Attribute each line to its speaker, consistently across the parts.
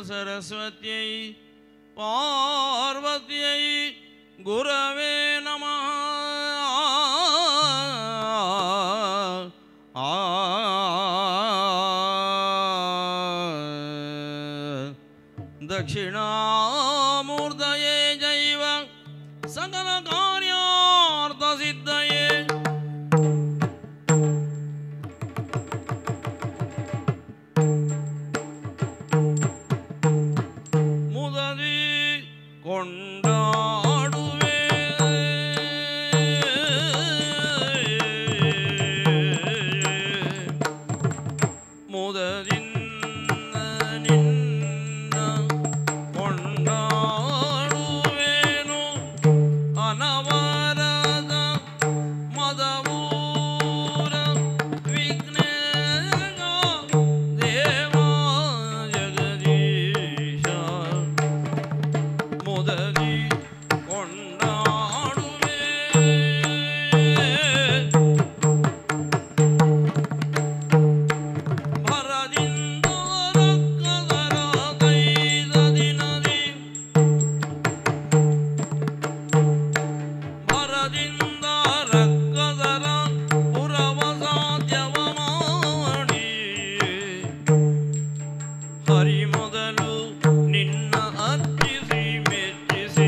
Speaker 1: सरस्वत्यै पार्वत्यै गुरवे नमः दक्षिणामूर्तये जैव सकलकार्यार्थसिद्धये ಮುದದಿ ಕೊಂಡಾಡುವೆ ಮುದದಿಂದ ನಿನ್ನ ಕೊಂಡಾಡುವೇನು ಅನವರದ ಮದವೂರ ವಿಘ್ನೇಶ ದೇವ ಜಗದೀಶ ಮುದದಿ ಕೊಂಡಾಡುವೆ ಭರದಿಂದ ರಕ್ಕದರ ಕೈದ ದಿನದಿ ಭರದಿಂದ ರಕ್ಕದರ ಪುರವ ಸಾಧ್ಯವ ಮಾಡಿ ಹರಿ ಮೊದಲು ನಿನ್ನ ಅರ್ಚಿಸಿ ಮೆಚ್ಚಿಸಿ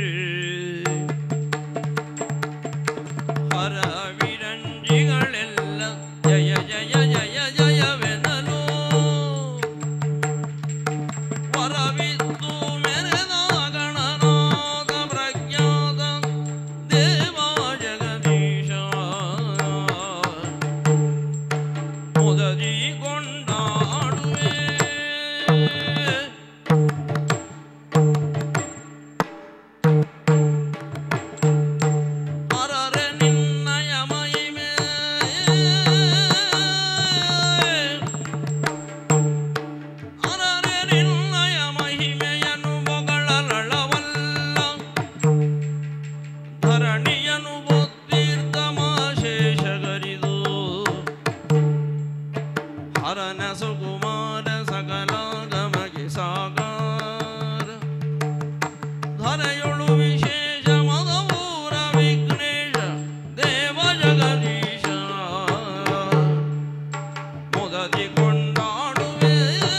Speaker 1: ಹರ ವಿರಂಜಿಗಳೆಲ್ಲ ಜಯ ಜಯ ಜಯ ಜಯವೆನಲು ವರವಿತ್ತು ಮೆರೆದ ಗಣನಾದ ಪ್ರಜ್ಞಾತ ದೇವ ಜಗದೀಶ ಮುದದಿ ಕೊಂಡಾಡುವೆ ಅರರೆ ನಿನ್ನಯ ಮಹಿಮೆ ಅರರೆ ನಿನ್ನಯ ಮಹಿಮೆಯನ್ನು ಬೊಗಳಲಳವಲ್ಲ ಧರಣಿಯನು ಶೇಷಗರಿದು ಹರನ ಸುಕುಮಾರ ಸಕಲ ಗಮಗೆ ಸಾಕಾರ ಧರೆಯೊಳು ವಿಶೇಷ ಮದವೂರ ವಿಘ್ನೇಶ ದೇವ ಜಗದೀಶ ಮುದದಿ ಕೊಂಡಾಡುವೆ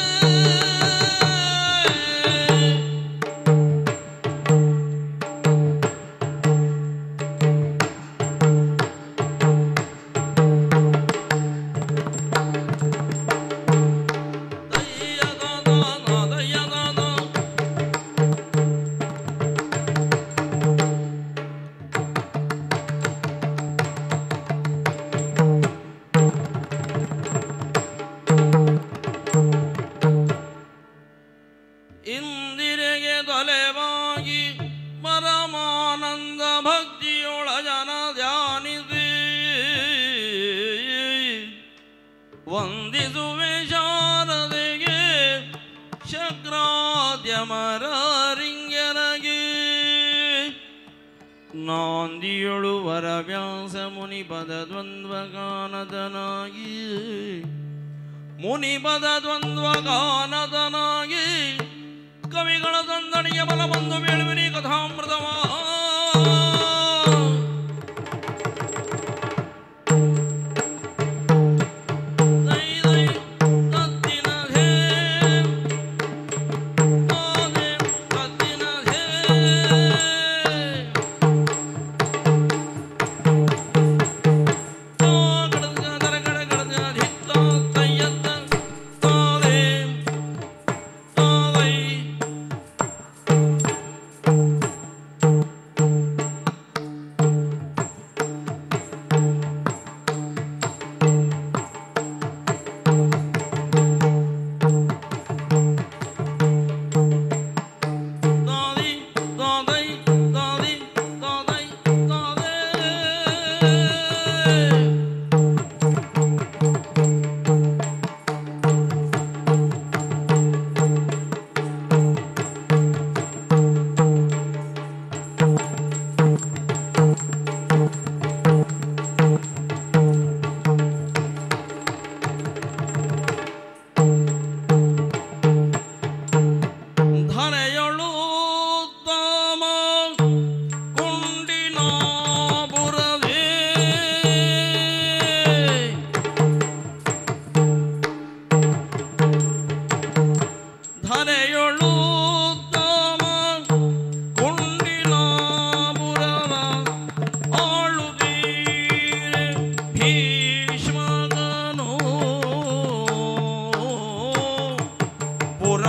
Speaker 1: ದಯ್ಯದಾದ ದಯ್ಯದಾದ ಇಂದಿರೆಗೆ ತಲೆವಾಗಿ ಪರಮಾನಂದ ಭಕ್ತಿಯೊಳ ಜನ ಧ್ಯಾನಿಸಿ ವಂದಿಸುವೆ ಶಾರದೆಗೆ ಶಕ್ರಾದ್ಯಮರಿಂಗರಗೆ ನಾಂದಿಯೊಳು ವರವ್ಯಾಸ ಮುನಿಪದ ದ್ವಂದ್ವಗಾನದನಾಗಿ ಮುನಿಪದ ದ್ವಂದ್ವಗಾನದನಾಗಿ ಕವಿಗಳ ಸಂದಣಿಯ ಬಲ ಬಂದು ಬೇಳುವಿನಿ ಕಥಾಮೃತವ ದೈ ದೈ ತತ್ತಿನ ಧೇ ಆದೆ ತತ್ತಿನ ಧೇ ಿ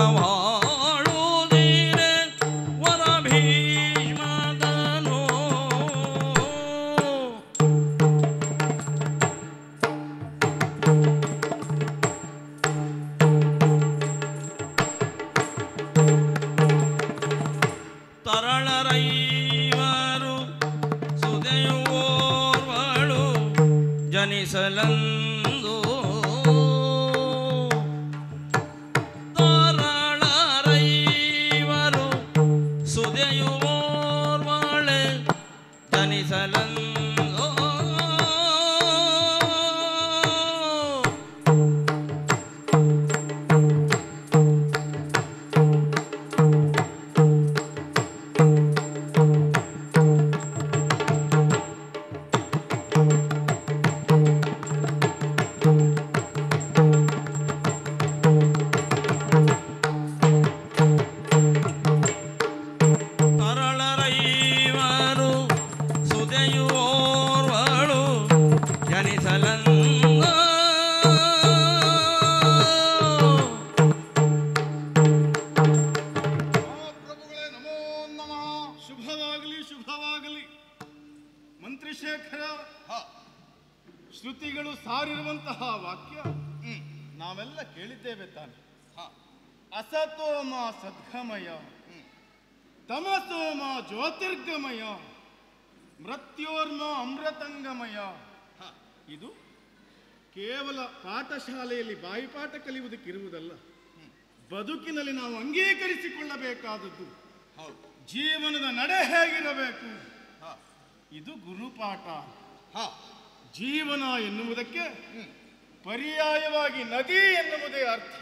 Speaker 1: ಬಾಳುವುದೀರೆ ವರ ಭೀಷ್ಮದನು ತರಳರೈವರು ಸುದೆಯುವೋರ್ವಳು ಜನಿಸಲಂದು ತರಳರೈವರು ಸುದೆಯುವೋರ್ವಳೆ ಜನಿಸಲಂದು ತರಳರೈವರು ಸುದೆಯುವೋರ್ವಳು ಜನಿಸಲಂದು
Speaker 2: ಮಹಾಪ್ರಭುಗಳೇ ನಮೋ ನಮಃ ಶುಭವಾಗಲಿ ಶುಭವಾಗಲಿ ಮಂತ್ರಿಶೇಖರ ಶ್ರುತಿಗಳು ಸಾರಿರುವಂತಹ ವಾಕ್ಯ ನಾವೆಲ್ಲ ಕೇಳಿದ್ದೇವೆ ತಾನೆ ಅಸತೋಮ ಸದ್ಗಮಯ ತಮಸೋಮ ಜ್ಯೋತಿರ್ಗಮಯ ಮೃತ್ಯೋರ್ಮ ಅಮೃತಂಗಮಯ ಇದು ಕೇವಲ ಪಾಠಶಾಲೆಯಲ್ಲಿ ಬಾಯಿಪಾಠ ಕಲಿಯುವುದಕ್ಕಿರುವುದಲ್ಲ ಬದುಕಿನಲ್ಲಿ ನಾವು ಅಂಗೀಕರಿಸಿಕೊಳ್ಳಬೇಕಾದದ್ದು ಜೀವನದ ನಡೆ ಹೇಗಿರಬೇಕು ಇದು ಗುರುಪಾಠ ಜೀವನ ಎನ್ನುವುದಕ್ಕೆ ಪರ್ಯಾಯವಾಗಿ ನದಿ ಎನ್ನುವುದೇ ಅರ್ಥ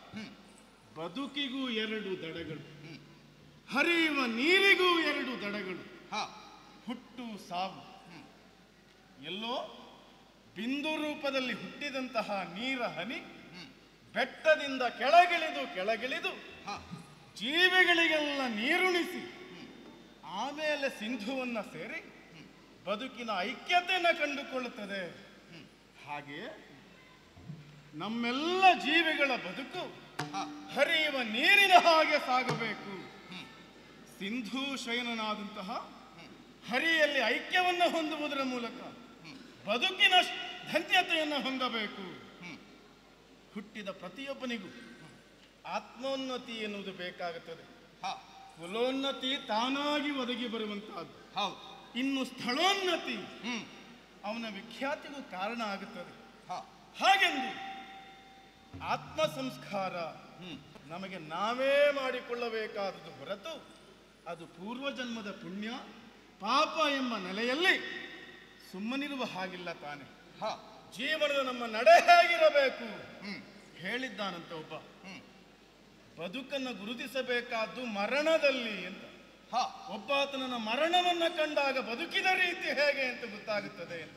Speaker 2: ಬದುಕಿಗೂ ಎರಡು ದಡಗಳು ಹರಿಯುವ ನೀರಿಗೂ ಎರಡು ದಡಗಳು ಹುಟ್ಟು ಸಾವು ಎಲ್ಲೋ ಬಿಂದು ರೂಪದಲ್ಲಿ ಹುಟ್ಟಿದಂತಹ ನೀರ ಹನಿ ಬೆಟ್ಟದಿಂದ ಕೆಳಗಿಳಿದು ಕೆಳಗಿಳಿದು ಜೀವಿಗಳಿಗೆಲ್ಲ ನೀರುಣಿಸಿ ಆಮೇಲೆ ಸಿಂಧುವನ್ನ ಸೇರಿ ಬದುಕಿನ ಐಕ್ಯತೆಯನ್ನು ಕಂಡುಕೊಳ್ಳುತ್ತದೆ ಹಾಗೆಯೇ ನಮ್ಮೆಲ್ಲ ಜೀವಿಗಳ ಬದುಕು ಹರಿಯುವ ನೀರಿನ ಹಾಗೆ ಸಾಗಬೇಕು ಸಿಂಧು ಶಯನನಾದಂತಹ ಹರಿಯಲ್ಲಿ ಐಕ್ಯವನ್ನು ಹೊಂದುವುದರ ಮೂಲಕ ಬದುಕಿನ ಧನ್ಯತೆಯನ್ನು ಹೊಂದಬೇಕು ಹುಟ್ಟಿದ ಪ್ರತಿಯೊಬ್ಬನಿಗೂ ಆತ್ಮೋನ್ನತಿ ಎನ್ನುವುದು ಬೇಕಾಗುತ್ತದೆ ಕುಲೋನ್ನತಿ ತಾನಾಗಿ ಒದಗಿ ಬರುವಂತಹದ್ದು
Speaker 3: ಹೌದು
Speaker 2: ಇನ್ನು ಸ್ಥಳೋನ್ನತಿ
Speaker 3: ಹ್ಮ್
Speaker 2: ಅವನ ವಿಖ್ಯಾತಿಗೂ ಕಾರಣ ಆಗುತ್ತದೆ
Speaker 3: ಹ
Speaker 2: ಹಾಗೆಂದು ಆತ್ಮ ಸಂಸ್ಕಾರ
Speaker 3: ಹ್ಮ್
Speaker 2: ನಮಗೆ ನಾವೇ ಮಾಡಿಕೊಳ್ಳಬೇಕಾದದ್ದು ಹೊರತು ಅದು ಪೂರ್ವಜನ್ಮದ ಪುಣ್ಯ ಪಾಪ ಎಂಬ ನೆಲೆಯಲ್ಲಿ ಸುಮ್ಮನಿರುವ ಹಾಗಿಲ್ಲ ತಾನೆ
Speaker 3: ಹ
Speaker 2: ಜೀವನದ ನಮ್ಮ ನಡೆ ಹೇಗಿರಬೇಕು
Speaker 3: ಹ್ಮ್
Speaker 2: ಹೇಳಿದ್ದಾನಂತ ಒಬ್ಬ
Speaker 3: ಹ್ಮ್
Speaker 2: ಬದುಕನ್ನು ಗುರುತಿಸಬೇಕಾದ್ದು ಮರಣದಲ್ಲಿ ಅಂತ
Speaker 3: ಹ
Speaker 2: ಒಬ್ಬಾತನನ್ನ ಮರಣವನ್ನ ಕಂಡಾಗ ಬದುಕಿದ ರೀತಿ ಹೇಗೆ ಅಂತ ಗೊತ್ತಾಗುತ್ತದೆ ಅಂತ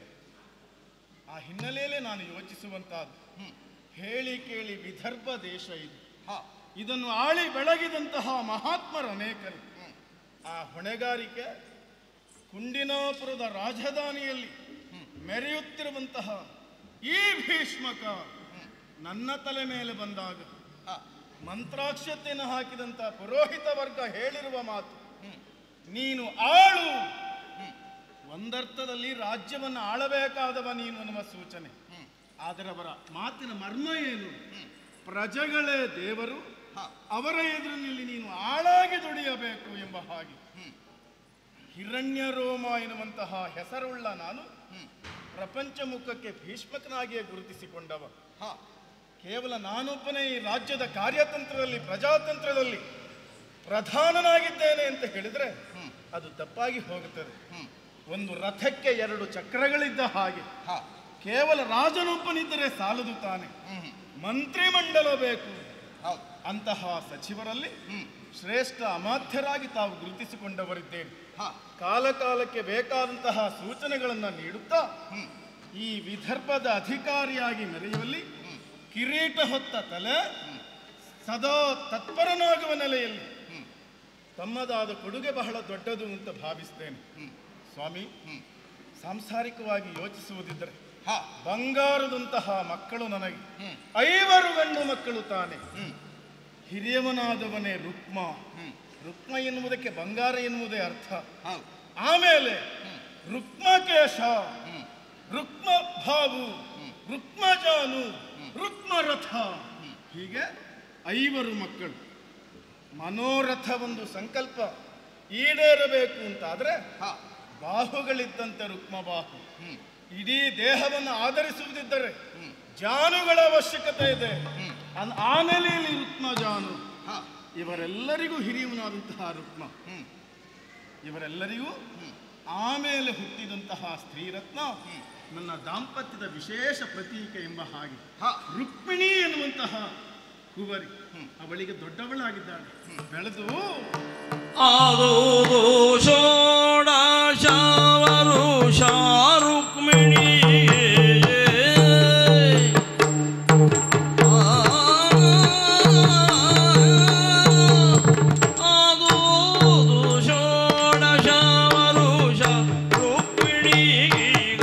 Speaker 2: ಆ ಹಿನ್ನೆಲೆಯಲ್ಲೇ ನಾನು ಯೋಚಿಸುವಂತಹದ್ದು
Speaker 3: ಹ್ಮ್
Speaker 2: ಹೇಳಿ ಕೇಳಿ ವಿದರ್ಭ ದೇಶ ಇದು
Speaker 3: ಹ
Speaker 2: ಇದನ್ನು ಆಳಿ ಬೆಳಗಿದಂತಹ ಮಹಾತ್ಮರು ಅನೇಕರು
Speaker 3: ಹ್ಮ್
Speaker 2: ಆ ಹೊಣೆಗಾರಿಕೆ ಕುಂಡಿನಾಪುರದ ರಾಜಧಾನಿಯಲ್ಲಿ ಮೆರೆಯುತ್ತಿರುವಂತಹ ಈ ಭೀಷ್ಮಕ ನನ್ನ ತಲೆ ಮೇಲೆ ಬಂದಾಗ
Speaker 3: ಹ
Speaker 2: ಮಂತ್ರಾಕ್ಷತೆಯನ್ನು ಹಾಕಿದಂತಹ ಪುರೋಹಿತ ವರ್ಗ ಹೇಳಿರುವ ಮಾತು
Speaker 3: ಹ್ಮ್
Speaker 2: ನೀನು ಆಳು ಒಂದರ್ಥದಲ್ಲಿ ರಾಜ್ಯವನ್ನು ಆಳಬೇಕಾದವ ನೀನು ಅನ್ನುವ ಸೂಚನೆ
Speaker 3: ಹ್ಮ್
Speaker 2: ಆದರೆ ಅವರ ಮಾತಿನ ಮರ್ಮ ಏನು ಪ್ರಜೆಗಳೇ ದೇವರು
Speaker 3: ಹ
Speaker 2: ಅವರ ಎದುರಿನಲ್ಲಿ ನೀನು ಆಳಾಗಿ ದುಡಿಯಬೇಕು ಎಂಬ ಹಾಗೆ
Speaker 3: ಹ್ಮ್
Speaker 2: ಹಿರಣ್ಯ ರೋಮ ಎನ್ನುವಂತಹ ಹೆಸರುಳ್ಳ ನಾನು
Speaker 3: ಹ್ಮ್
Speaker 2: ಪ್ರಪಂಚ ಮುಖಕ್ಕೆ ಭೀಷ್ಮಕನಾಗಿಯೇ ಗುರುತಿಸಿಕೊಂಡವ
Speaker 3: ಹ
Speaker 2: ಕೇವಲ ನಾನೊಬ್ಬನೇ ಈ ರಾಜ್ಯದ ಕಾರ್ಯತಂತ್ರದಲ್ಲಿ ಪ್ರಜಾತಂತ್ರದಲ್ಲಿ ಪ್ರಧಾನನಾಗಿದ್ದೇನೆ ಅಂತ ಹೇಳಿದ್ರೆ
Speaker 3: ಹ್ಮ್
Speaker 2: ಅದು ತಪ್ಪಾಗಿ ಹೋಗುತ್ತದೆ
Speaker 3: ಹ್ಮ್
Speaker 2: ಒಂದು ರಥಕ್ಕೆ ಎರಡು ಚಕ್ರಗಳಿದ್ದ ಹಾಗೆ
Speaker 3: ಹ
Speaker 2: ಕೇವಲ ರಾಜನೊಬ್ಬನಿದ್ದರೆ ಸಾಲದು ತಾನೆ
Speaker 3: ಹ್ಮ್
Speaker 2: ಮಂತ್ರಿಮಂಡಲ ಬೇಕು
Speaker 3: ಹೌದು
Speaker 2: ಅಂತಹ ಸಚಿವರಲ್ಲಿ
Speaker 3: ಹ್ಮ್
Speaker 2: ಶ್ರೇಷ್ಠ ಅಮಾತ್ಯರಾಗಿ ತಾವು ಗುರುತಿಸಿಕೊಂಡವರಿದ್ದೇವೆ
Speaker 3: ಹ
Speaker 2: ಕಾಲ ಕಾಲಕ್ಕೆ ಬೇಕಾದಂತಹ ಸೂಚನೆಗಳನ್ನು ನೀಡುತ್ತಾ
Speaker 3: ಹ್ಮ್
Speaker 2: ಈ ವಿದರ್ಭದ ಅಧಿಕಾರಿಯಾಗಿ ಮೆರೆಯುವಲ್ಲಿ ಕಿರೀಟ ಹೊತ್ತ ತಲೆ ಸದಾ ತತ್ಪರನಾಗುವ ನೆಲೆಯಲ್ಲಿ
Speaker 3: ಹ್ಮ್
Speaker 2: ತಮ್ಮದಾದ ಕೊಡುಗೆ ಬಹಳ ದೊಡ್ಡದು ಅಂತ ಭಾವಿಸ್ತೇನೆ
Speaker 3: ಹ್ಮ್
Speaker 2: ಸ್ವಾಮಿ
Speaker 3: ಹ್ಮ್
Speaker 2: ಸಾಂಸಾರಿಕವಾಗಿ ಯೋಚಿಸುವುದಿದ್ದರೆ
Speaker 3: ಹ
Speaker 2: ಬಂಗಾರದಂತಹ ಮಕ್ಕಳು ನನಗೆ
Speaker 3: ಹ್ಮ್
Speaker 2: ಐವರು ಗಂಡು ಮಕ್ಕಳು ತಾನೆ
Speaker 3: ಹ್ಮ್
Speaker 2: ಹಿರಿಯವನಾದವನೇ ರುಕ್ಮ
Speaker 3: ಹ್ಮ್
Speaker 2: ರುಕ್ಮ ಎನ್ನುವುದಕ್ಕೆ ಬಂಗಾರ ಎನ್ನುವುದೇ ಅರ್ಥ
Speaker 3: ಹೌದು
Speaker 2: ಆಮೇಲೆ ರುಕ್ಮಕೇಶ
Speaker 3: ಹ್ಮ್
Speaker 2: ರುಕ್ಮ ಭಾವು ರುಕ್ಮಜಾನು ರುಕ್ಮರಥ ಹೀಗೆ ಐವರು ಮಕ್ಕಳು ಮನೋರಥ ಒಂದು ಸಂಕಲ್ಪ ಈಡೇರಬೇಕು ಅಂತಾದ್ರೆ
Speaker 3: ಹಾ
Speaker 2: ಬಾಹುಗಳಿದ್ದಂತೆ ರುಕ್ಮ ಬಾಹು
Speaker 3: ಹ್ಮ್
Speaker 2: ಇಡೀ ದೇಹವನ್ನು ಆಧರಿಸುವುದಿದ್ದರೆ
Speaker 3: ಹ್ಮ್
Speaker 2: ಜಾನುಗಳ ಅವಶ್ಯಕತೆ ಇದೆ
Speaker 3: ಹ್ಮ್
Speaker 2: ಅನ್- ಆ ನೆಲೆಯಲ್ಲಿ ರುಕ್ಮ ಜಾನು
Speaker 3: ಹಾ
Speaker 2: ಇವರೆಲ್ಲರಿಗೂ ಹಿರಿಯವನಾದಂತಹ ರುಕ್ಮ
Speaker 3: ಹ್ಮ್
Speaker 2: ಇವರೆಲ್ಲರಿಗೂ ಆಮೇಲೆ ಹುಟ್ಟಿದಂತಹ ಸ್ತ್ರೀರತ್ನ ನನ್ನ ದಾಂಪತ್ಯದ ವಿಶೇಷ ಪ್ರತೀಕ ಎಂಬ ಹಾಗೆ
Speaker 3: ಹಾ
Speaker 2: ರುಕ್ಮಿಣಿ ಎನ್ನುವಂತಹ ಕುವರಿ ಅವಳಿಗೆ ದೊಡ್ಡವಳಾಗಿದ್ದಾಳೆ ಬೆಳೆದು
Speaker 1: ಆದೋದು ಷೋಡಶವರು ಶಾರುಕ್ಮಿಣಿ ಆದೋದು ಷೋಡಶವರು ಶಾರುಕ್ಮಿಣೀಗ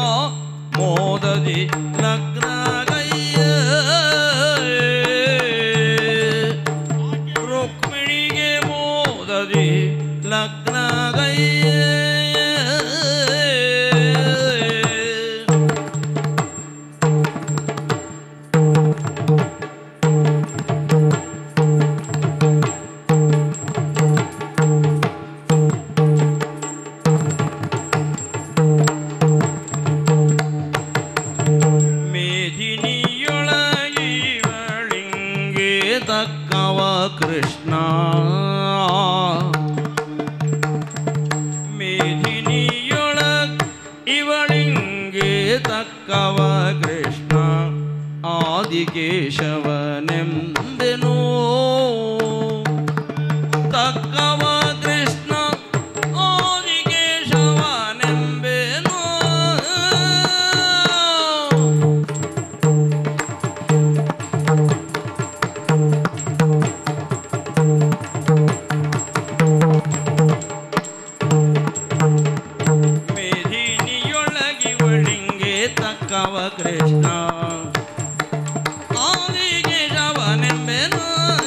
Speaker 1: ಮೋದದಿ ಲಗ್ನಗಯ್ಯ ರುಕ್ಮಿಣಿಗೆ ಮೋದದಿ ಲಗ್ನಗಯ್ಯ ಮೇದಿನಿಯೊಳಗಿವಳಿಂಗೆ ತಕ್ಕವ ಕೃಷ್ಣ ಮೇದಿನಿಯೊಳಗ್ ಇವಳಿಂಗೆ ತಕ್ಕವ ಕೃಷ್ಣ ಆದಿಕೇಶವನೆಂಬೆನೋ ತಕ್ಕವ ಕೃಷ್ಣ ಆದಿಕೇಶವನೆಂಬೆನೋ ಮೇದಿನಿಯೊಳಗಿವಳಿಂಗೆ ತಕ್ಕವ ಕೃಷ್ಣ ಆದಿಗೆ ಶವನೆಂಬೆನು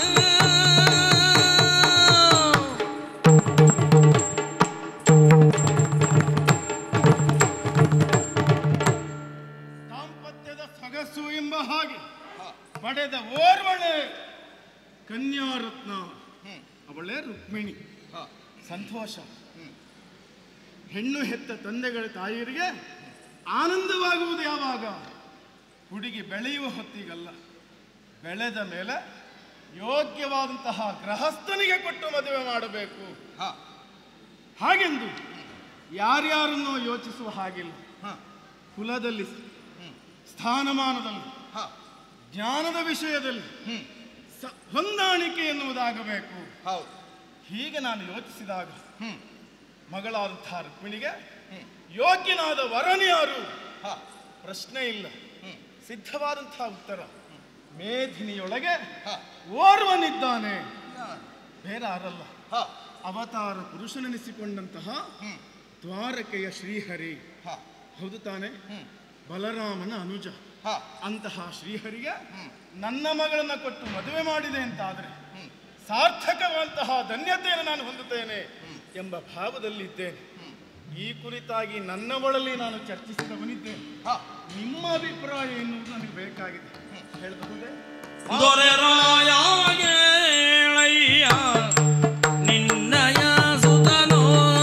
Speaker 2: ದಾಂಪತ್ಯದ ಸೊಗಸು ಎಂಬ ಹಾಗೆ ಪಡೆದ ಓರ್ವಳೆ ಕನ್ಯಾರತ್ನ
Speaker 3: ಹ್ಮ್
Speaker 2: ಅವಳೇ ರುಕ್ಮಿಣಿ
Speaker 3: ಹಾ
Speaker 2: ಸಂತೋಷ
Speaker 3: ಹ್ಮ್
Speaker 2: ಹೆಣ್ಣು ಹೆತ್ತ ತಂದೆಗಳ ತಾಯಿಯರಿಗೆ ಆನಂದವಾಗುವುದು ಯಾವಾಗ ಹುಡುಗಿ ಬೆಳೆಯುವ ಹೊತ್ತಿಗಲ್ಲ ಬೆಳೆದ ಮೇಲೆ ಯೋಗ್ಯವಾದಂತಹ ಗೃಹಸ್ಥನಿಗೆ ಕೊಟ್ಟು ಮದುವೆ ಮಾಡಬೇಕು
Speaker 3: ಹಾ
Speaker 2: ಹಾಗೆಂದು ಯಾರ್ಯಾರನ್ನೋ ಯೋಚಿಸುವ ಹಾಗಿಲ್ಲ
Speaker 3: ಹಾ
Speaker 2: ಕುಲದಲ್ಲಿ
Speaker 3: ಹ್ಮ್
Speaker 2: ಸ್ಥಾನಮಾನದಲ್ಲಿ
Speaker 3: ಹಾ
Speaker 2: ಜ್ಞಾನದ ವಿಷಯದಲ್ಲಿ
Speaker 3: ಹ್ಮ್
Speaker 2: ಸ- ಹೊಂದಾಣಿಕೆ ಎನ್ನುವುದಾಗಬೇಕು
Speaker 3: ಹೌದು
Speaker 2: ಹೀಗೆ ನಾನು ಯೋಚಿಸಿದಾಗ
Speaker 3: ಹ್ಮ್
Speaker 2: ಮಗಳಾದಂತಹ ರುಕ್ಮಿಣಿಗೆ
Speaker 3: ಹ್ಮ್
Speaker 2: ಯೋಗ್ಯನಾದ ವರನು ಯಾರು
Speaker 3: ಹಾ
Speaker 2: ಪ್ರಶ್ನೆ ಇಲ್ಲ
Speaker 3: ಹ್ಮ್
Speaker 2: ಸಿದ್ಧವಾದಂತಹ ಉತ್ತರ ಮೇಧಿನಿಯೊಳಗೆ
Speaker 3: ಹಾ
Speaker 2: ಓರ್ವನಿದ್ದಾನೆ
Speaker 3: ಯಾರು?
Speaker 2: ಬೇರೆ ಯಾರಲ್ಲ
Speaker 3: ಹಾ
Speaker 2: ಅವತಾರ ಪುರುಷನೆನಿಸಿಕೊಂಡಂತಹ
Speaker 3: ಹ್ಮ್
Speaker 2: ದ್ವಾರಕೆಯ ಶ್ರೀಹರಿ
Speaker 3: ಹಾ
Speaker 2: ಹೌದು ತಾನೆ
Speaker 3: ಹ್ಮ್
Speaker 2: ಬಲರಾಮನ ಅನುಜ
Speaker 3: ಹಾ
Speaker 2: ಅಂತಹ ಶ್ರೀಹರಿಗೆ
Speaker 3: ಹ್ಮ್
Speaker 2: ನನ್ನ ಮಗಳನ್ನ ಕೊಟ್ಟು ಮದುವೆ ಮಾಡಿದೆ ಅಂತಾದ್ರೆ
Speaker 3: ಹ್ಮ್
Speaker 2: ಸಾರ್ಥಕವಂತಹ ಧನ್ಯತೆಯನ್ನು ನಾನು ಹೊಂದುತ್ತೇನೆ ಎಂಬ ಭಾವದಲ್ಲಿದ್ದೇನೆ ಈ ಕುರಿತಾಗಿ ನನ್ನ ಒಳಲಿ ನಾನು ಚರ್ಚಿಸಿದವನಿದ್ದೇನೆ
Speaker 3: ಹಾ
Speaker 2: ನಿಮ್ಮ ಅಭಿಪ್ರಾಯ ಎನ್ನುವುದು ನನಗೆ ಬೇಕಾಗಿದೆ ಹೇಳಬಹುದೇ
Speaker 1: ದೊರೆರಾಯ ಗೆಳೆಯ ನಿನ್ನಯ ಸುತನು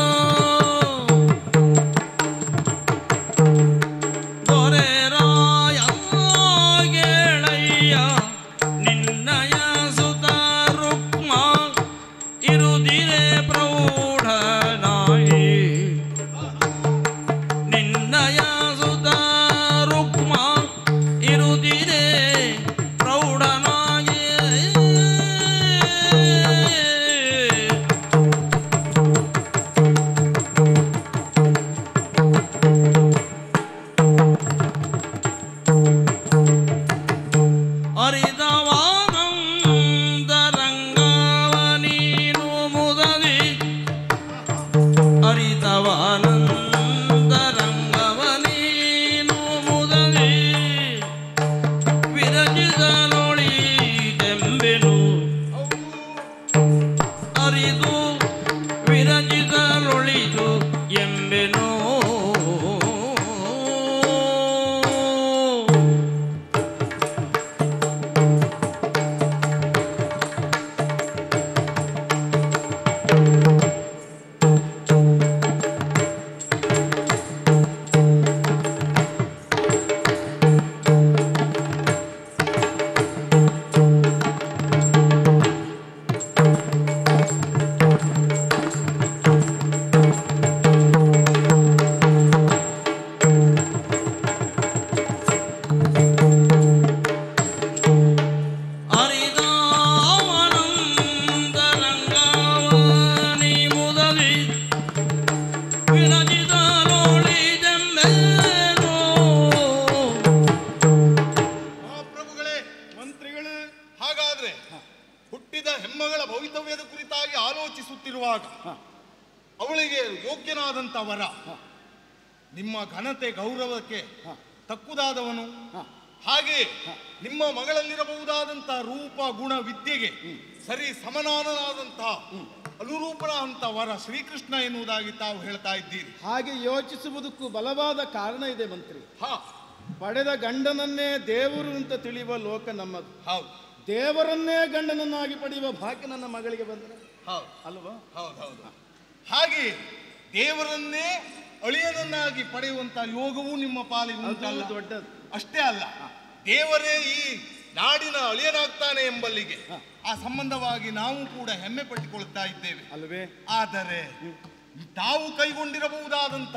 Speaker 1: ದೊರೆರಾಯ ಗೆಳೆಯ ನಿನ್ನಯ ಸುತ ರುಕ್ಮ ಇರುದಿರೆ ಪ್ರೌಢನಾಯಿ ನಿನ್ನಯ ಸುತ ರುಕ್ಮ ಇರುದಿರೆ ಪ್ರೌಢನಾಗಿ ಅರಿದು ವಿರಚಿಸಲೊಳಿತು ಎಂಬೆನೋ ಅರಿದಾವನಂದರಂಗಾವನಿ ಮುದಲಿ ವಿರಚಿಸಲೊಳಿದೆಂಬೆನೋ
Speaker 3: ಮಹಾಪ್ರಭುಗಳೇ ಮಂತ್ರಿಗಳು ಹಾಗಾದ್ರೆ ಹುಟ್ಟಿದ ಹೆಮ್ಮಗಳ ಭವಿತವ್ಯದ ಕುರಿತಾಗಿ ಆಲೋಚಿಸುತ್ತಿರುವಾಗ ಅವಳಿಗೆ ಯೋಗ್ಯನಾದಂಥ ವರ ನಿಮ್ಮ ಘನತೆ ಗೌರವಕ್ಕೆ ತಕ್ಕುದಾದವನು ಹಾಗೆ ನಿಮ್ಮ ಮಗಳಲ್ಲಿರಬಹುದಾದಂತಹ ರೂಪ ಗುಣ ವಿದ್ಯೆಗೆ ಸರಿ ಸಮನಾನನಾದಂತಹ ಅನುರೂಪನ ಅಂತ ವರ ಶ್ರೀಕೃಷ್ಣ ಎನ್ನುವುದಾಗಿ ತಾವು ಹೇಳ್ತಾ ಇದ್ದೀರಿ
Speaker 2: ಹಾಗೆ ಯೋಚಿಸುವುದಕ್ಕೂ ಬಲವಾದ ಕಾರಣ ಇದೆ ಮಂತ್ರಿ
Speaker 3: ಹಾ
Speaker 2: ಪಡೆದ ಗಂಡನನ್ನೇ ದೇವರು ಅಂತ ತಿಳಿಯುವ ಲೋಕ ನಮ್ಮದು
Speaker 3: ಹೌದು
Speaker 2: ದೇವರನ್ನೇ ಗಂಡನನ್ನಾಗಿ ಪಡೆಯುವ ಭಾಗ್ಯ ನನ್ನ ಮಗಳಿಗೆ ಬಂದರೆ
Speaker 3: ಹೌದು
Speaker 2: ಅಲ್ವಾ
Speaker 3: ಹೌದು ಹೌದು ಹಾಗೆ ದೇವರನ್ನೇ ಅಳಿಯನನ್ನಾಗಿ ಪಡೆಯುವಂತ ಯೋಗವೂ ನಿಮ್ಮ ಪಾಲಿಗೆ
Speaker 2: ಅದು
Speaker 3: ಉಂಟಲ್ಲ
Speaker 2: ದೊಡ್ಡದು
Speaker 3: ಅಷ್ಟೇ ಅಲ್ಲ ದೇವರೇ ಈ ನಾಡಿನ ಅಳಿಯನಾಗ್ತಾನೆ ಎಂಬಲ್ಲಿಗೆ ಆ ಸಂಬಂಧವಾಗಿ ನಾವು ಕೂಡ ಹೆಮ್ಮೆ ಪಟ್ಟುಕೊಳ್ತಾ ಇದ್ದೇವೆ
Speaker 2: ಅಲ್ವೇ
Speaker 3: ಆದರೆ ತಾವು ಕೈಗೊಂಡಿರಬಹುದಾದಂತ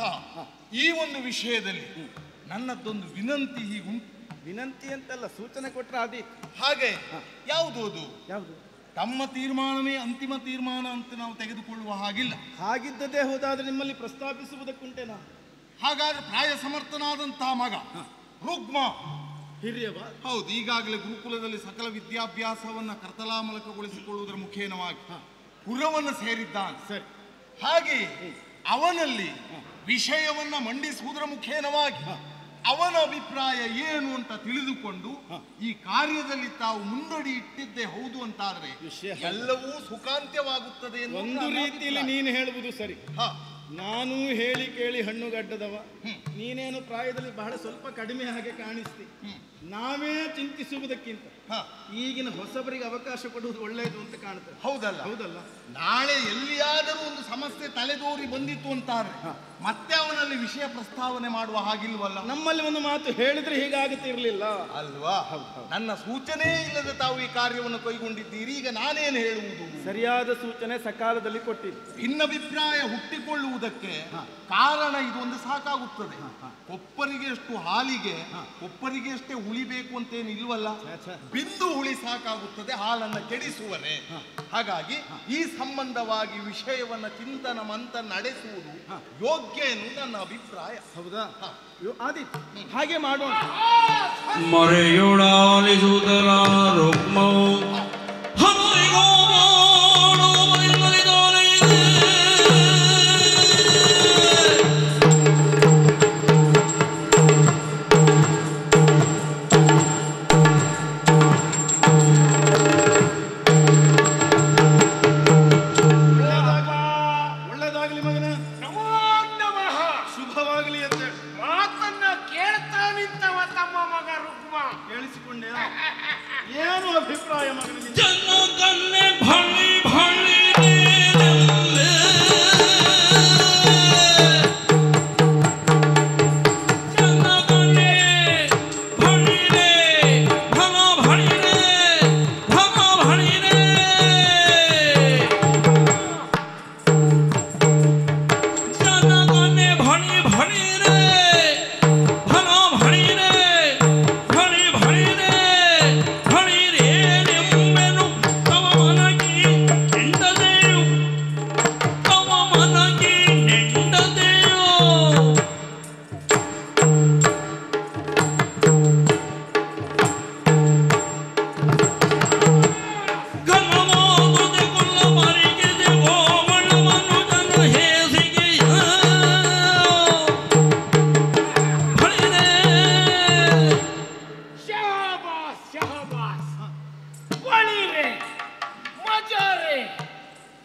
Speaker 3: ಈ ಒಂದು ವಿಷಯದಲ್ಲಿ ನನ್ನದೊಂದು ವಿನಂತಿ ಹೀಗುಂಟು
Speaker 2: ವಿನಂತಿ ಅಂತಲ್ಲ ಸೂಚನೆ ಕೊಟ್ರೆ ಅದಿ
Speaker 3: ಹಾಗೆ ಯಾವುದು ಅದು
Speaker 2: ಯಾವುದು
Speaker 3: ತಮ್ಮ ತೀರ್ಮಾನವೇ ಅಂತಿಮ ತೀರ್ಮಾನ ಅಂತ ನಾವು ತೆಗೆದುಕೊಳ್ಳುವ ಹಾಗಿಲ್ಲ
Speaker 2: ಹಾಗಿದ್ದದೇ ಹೋದಾದ್ರೆ ನಿಮ್ಮಲ್ಲಿ ಪ್ರಸ್ತಾಪಿಸುವುದಕ್ಕುಂಟೆ ನಾನು
Speaker 3: ಹಾಗಾದ್ರೆ ಪ್ರಾಯ ಸಮರ್ಥನಾದಂತಹ ಮಗ ರುಗ್ಮ
Speaker 2: ಹಿರಿಯವ
Speaker 3: ಹೌದು ಈಗಾಗಲೇ ಗುರುಕುಲದಲ್ಲಿ ಸಕಲ ವಿದ್ಯಾಭ್ಯಾಸವನ್ನ ಕರ್ತಲಾಮಲಕಗೊಳಿಸಿಕೊಳ್ಳುವುದರ ಮುಖೇನವಾಗಿ ಪುರವನ್ನು ಸೇರಿದ್ದಾನೆ
Speaker 2: ಸರಿ
Speaker 3: ಹಾಗೆ ಅವನಲ್ಲಿ ವಿಷಯವನ್ನ ಮಂಡಿಸುವುದರ ಮುಖೇನವಾಗಿ ಅವನ ಅಭಿಪ್ರಾಯ ಏನು ಅಂತ ತಿಳಿದುಕೊಂಡು ಈ ಕಾರ್ಯದಲ್ಲಿ ತಾವು ಮುಂದಡಿ ಇಟ್ಟಿದ್ದೇ ಹೌದು ಅಂತಾದ್ರೆ
Speaker 2: ವಿಷಯ ಹೌದು.
Speaker 3: ಎಲ್ಲವೂ ಸುಖಾಂತ್ಯವಾಗುತ್ತದೆ ಎನ್ನುವುದು
Speaker 2: ಒಂದು
Speaker 3: ನನ್ನ
Speaker 2: ರೀತಿಯಲ್ಲಿ
Speaker 3: ಅಭಿಪ್ರಾಯ.
Speaker 2: ನೀನು ಹೇಳುವುದು ಸರಿ
Speaker 3: ಹ,
Speaker 2: ನಾನು ಹೇಳಿ ಕೇಳಿ ಹಣ್ಣುಗಡ್ಡದವ ನೀನೇನು ಪ್ರಾಯದಲ್ಲಿ ಬಹಳ ಸ್ವಲ್ಪ ಕಡಿಮೆ ಹಾಗೆ ಕಾಣಿಸ್ತಿ ನಾವೇ ಚಿಂತಿಸುವುದಕ್ಕಿಂತ
Speaker 3: ಹ,
Speaker 2: ಈಗಿನ ಹೊಸಬರಿಗೆ ಅವಕಾಶ ಕೊಡುವುದು ಒಳ್ಳೆಯದು ಅಂತ ಕಾಣುತ್ತದೆ
Speaker 3: ಹೌದಲ್ಲ
Speaker 2: ಹೌದಲ್ಲ
Speaker 3: ನಾಳೆ ಎಲ್ಲಿಯಾದರೂ ಒಂದು ಸಮಸ್ಯೆ ತಲೆದೋರಿ ಬಂದಿತ್ತು ಅಂತಾದ್ರೆ ಮತ್ತೆ ಅವನಲ್ಲಿ ವಿಷಯ ಪ್ರಸ್ತಾವನೆ ಮಾಡುವ ಹಾಗಿಲ್ವಲ್ಲ
Speaker 2: ನಮ್ಮಲ್ಲಿ ಒಂದು ಮಾತು ಹೇಳಿದ್ರೆ ಹೀಗಾಗುತ್ತಿರ್ಲಿಲ್ಲ
Speaker 3: ಅಲ್ವಾ ನನ್ನ ಸೂಚನೆ ಇಲ್ಲದೆ ತಾವು ಈ ಕಾರ್ಯವನ್ನು ಕೈಗೊಂಡಿದ್ದೀರಿ ಈಗ ನಾನೇನು ಹೇಳುವುದು
Speaker 2: ಸರಿಯಾದ ಸೂಚನೆ ಸಕಾಲದಲ್ಲಿ ಕೊಟ್ಟಿದ್ದು
Speaker 3: ಭಿನ್ನಾಭಿಪ್ರಾಯ ಹುಟ್ಟಿಕೊಳ್ಳುವುದಕ್ಕೆ ಕಾರಣ ಇದು ಒಂದು ಸಾಕಾಗುತ್ತದೆ ಒಬ್ಬರಿಗೆ ಅಷ್ಟು ಹಾಲಿಗೆ ಒಬ್ಬರಿಗೆ ಅಷ್ಟೇ ಉಳಿಬೇಕು ಅಂತೇನು ಇಲ್ವಲ್ಲ
Speaker 2: ಛೆ.
Speaker 3: ಬಿಂದು ಹುಳಿ ಸಾಕಾಗುತ್ತದೆ ಹಾಲನ್ನ ಕೆಡಿಸುವರೆ ಹಾಗಾಗಿ ಈ ಸಂಬಂಧವಾಗಿ ವಿಷಯವನ್ನ ಚಿಂತನ ಮಂತ ನಡೆಸುವುದು ಯೋಗ್ಯ ಎನ್ನುವುದು ನನ್ನ ಅಭಿಪ್ರಾಯ
Speaker 2: ಹೌದಾ ಯೋ- ಆದೀತು ಹಾಗೆ ಮಾಡೋಣ
Speaker 1: ಮರೆಯುಳಾಲಿಸುವುದರ ರುಕ್ಮವು ಹರಿಗೋ ಮಾಡೋ ಬರಿಮರಿದಾನೆ.
Speaker 2: ಒಳ್ಳೇದಾಗ್ಲಿ ಮಗನ
Speaker 4: ನಮೋ ನಮಃ
Speaker 2: ಶುಭವಾಗಲಿ ಅಂತ ಹೇಳಿ.
Speaker 4: ಮಾತನ್ನ ಕೇಳ್ತಾ ನಿಂತವ ತಮ್ಮ ಮಗ ರುಕ್ಮ
Speaker 2: ಕೇಳಿಸಿಕೊಂಡೆ ಏನು ಅಭಿಪ್ರಾಯ ಮಗನ ನಿಂದು?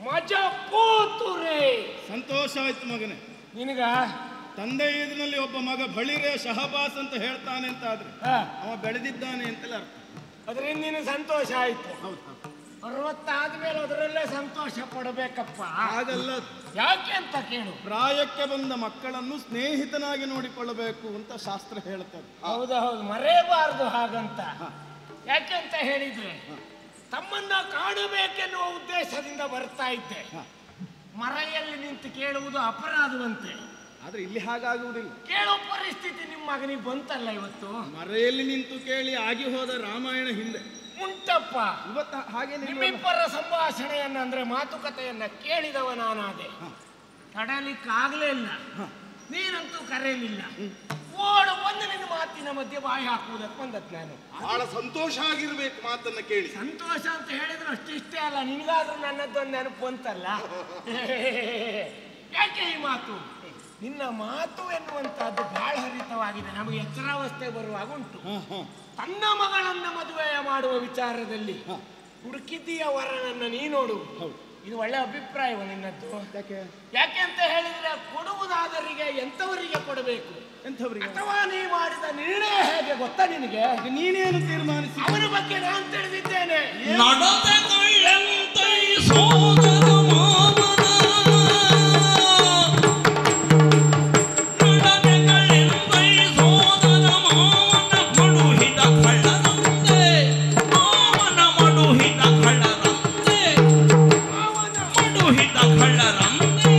Speaker 4: ಮಜ ಪೂತುರೆ
Speaker 2: ಸಂತೋಷ ಆಯ್ತು ಮಗನೇ
Speaker 4: ನಿನಗ
Speaker 2: ತಂದೆ ಇದರಲ್ಲಿ ಒಬ್ಬ ಮಗ ಬಳಿರೆ ಶಹಬಾಸ್ ಅಂತ ಹೇಳ್ತಾನೆ ಅಂತ ಆದ್ರೆ
Speaker 4: ಹಾ,
Speaker 2: ಅವ ಬೆಳೆದಿದ್ದಾನೆ ಅಂತಲೇ ಅರ್ಥ
Speaker 4: ಅದರಿಂದ ನಿನಗೆ ಸಂತೋಷ ಆಯ್ತು
Speaker 2: ಹೌದು ಹೌದು.
Speaker 4: ಅರವತ್ತಾದ್ಮೇಲೆ ಅದರಲ್ಲೇ ಸಂತೋಷ ಪಡಬೇಕಪ್ಪ
Speaker 2: ಹಾಗಲ್ಲ
Speaker 4: ಯಾಕೆ ಅಂತ ಕೇಳು
Speaker 2: ಪ್ರಾಯಕ್ಕೆ ಬಂದ ಮಕ್ಕಳನ್ನು ಸ್ನೇಹಿತನಾಗಿ ನೋಡಿಕೊಳ್ಳಬೇಕು ಅಂತ ಶಾಸ್ತ್ರ ಹೇಳ್ತದೆ
Speaker 4: ಹೌದು ಹೌದು ಮರೆಯಬಾರದು ಹಾಗಂತ ಯಾಕೆ ಅಂತ ಹೇಳಿದ್ರೆ ತಮ್ಮನ್ನ ಕಾಣಬೇಕೆನ್ನುವ ಉದ್ದೇಶದಿಂದ ಬರ್ತಾ ಇದ್ದೆ
Speaker 2: ಹ.
Speaker 4: ಮರೆಯಲ್ಲಿ ನಿಂತು ಕೇಳುವುದು ಅಪರಾಧವಂತೆ
Speaker 2: ಆದ್ರೆ ಇಲ್ಲಿ ಹಾಗಾಗುವುದಿಲ್ಲ
Speaker 4: ಕೇಳೋ ಪರಿಸ್ಥಿತಿ ನಿಮ್ಮ ಮಗನಿಗೆ ಬಂತಲ್ಲ ಇವತ್ತು
Speaker 2: ಮರೆಯಲ್ಲಿ ನಿಂತು ಕೇಳಿ ಆಗಿ ಹೋದ ರಾಮಾಯಣ ಹಿಂದೆ
Speaker 4: ಉಂಟಪ್ಪ
Speaker 2: ಇವತ್ತು ಹಾಗೆ
Speaker 4: ನಿಮ್ಮಿಬ್ಬರ ಸಂಭಾಷಣೆಯನ್ನ ಅಂದ್ರೆ ಮಾತುಕತೆಯನ್ನ ಕೇಳಿದವ ನಾನಾದೆ ತಡಲಿಕ್ಕಾಗ್ಲೇ ಇಲ್ಲ ನೀನಂತೂ ಕರೆಯಲಿಲ್ಲ ಓಡು ಬಂದು ನಿನ್ನ ಮಾತಿನ ಮಧ್ಯೆ ಬಾಯಿ ಹಾಕುವುದಕ್ಕೆ ಬಂದತ್ ನಾನು
Speaker 3: ಬಹಳ ಸಂತೋಷ ಆಗಿರ್ಬೇಕು ಮಾತನ್ನ ಕೇಳಿ
Speaker 4: ಸಂತೋಷ ಅಂತ ಹೇಳಿದ್ರೆ ಅಷ್ಟಿಷ್ಟೇ ಅಲ್ಲ ನಿನಗಾದ್ರೂ ನನ್ನದೊಂದು ನೆನಪು ಅಂತಲ್ಲ ಯಾಕೆ ಈ ಮಾತು ನಿನ್ನ ಮಾತು ಎನ್ನುವಂತಹದ್ದು ಬಹಳ ಹರಿತವಾಗಿದೆ ನಮಗೆ ಎಚ್ಚರಾವಸ್ಥೆ ಬರುವಾಗ ಉಂಟು ತನ್ನ ಮಗಳನ್ನ ಮದುವೆ ಮಾಡುವ ವಿಚಾರದಲ್ಲಿ ಹುಡುಕಿದ್ದೀಯ ವರನನ್ನ ನೀ ನೋಡು ಇದು ಒಳ್ಳೆ ಅಭಿಪ್ರಾಯವ ನಿನ್ನದ್ದು
Speaker 2: ಯಾಕೆ
Speaker 4: ಯಾಕೆ ಅಂತ ಹೇಳಿದ್ರೆ ಕೊಡುವುದಾದರಿಗೆ ಎಂತವರಿಗೆ ಕೊಡಬೇಕು
Speaker 2: ಎಂಥವ್ರಿಗೆ
Speaker 4: ಅಥವಾ ನೀ ಮಾಡಿದ ನಿರ್ಣಯ ಹೇಗೆ ಗೊತ್ತಾ ನಿನಗೆ
Speaker 2: ನೀನೇನು ತೀರ್ಮಾನಿಸಿ
Speaker 4: ಅವನ ಬಗ್ಗೆ ನಾನು ತಿಳಿದಿದ್ದೇನೆ
Speaker 1: ನಡತೆ ಕೈಯಂತೈ ಸೋದರ ಮಾವನ ನಡತೆ ಕೈಯಂತೈ ಸೋದರ ಮಾವನ ಮಡುಹಿದ ಕಳ್ಳರಂತೆ ಮಾವನ ಮಡುಹಿದ ಕಳ್ಳರಂತೆ ಮಡುಹಿದ ಕಳ್ಳರಂತೆ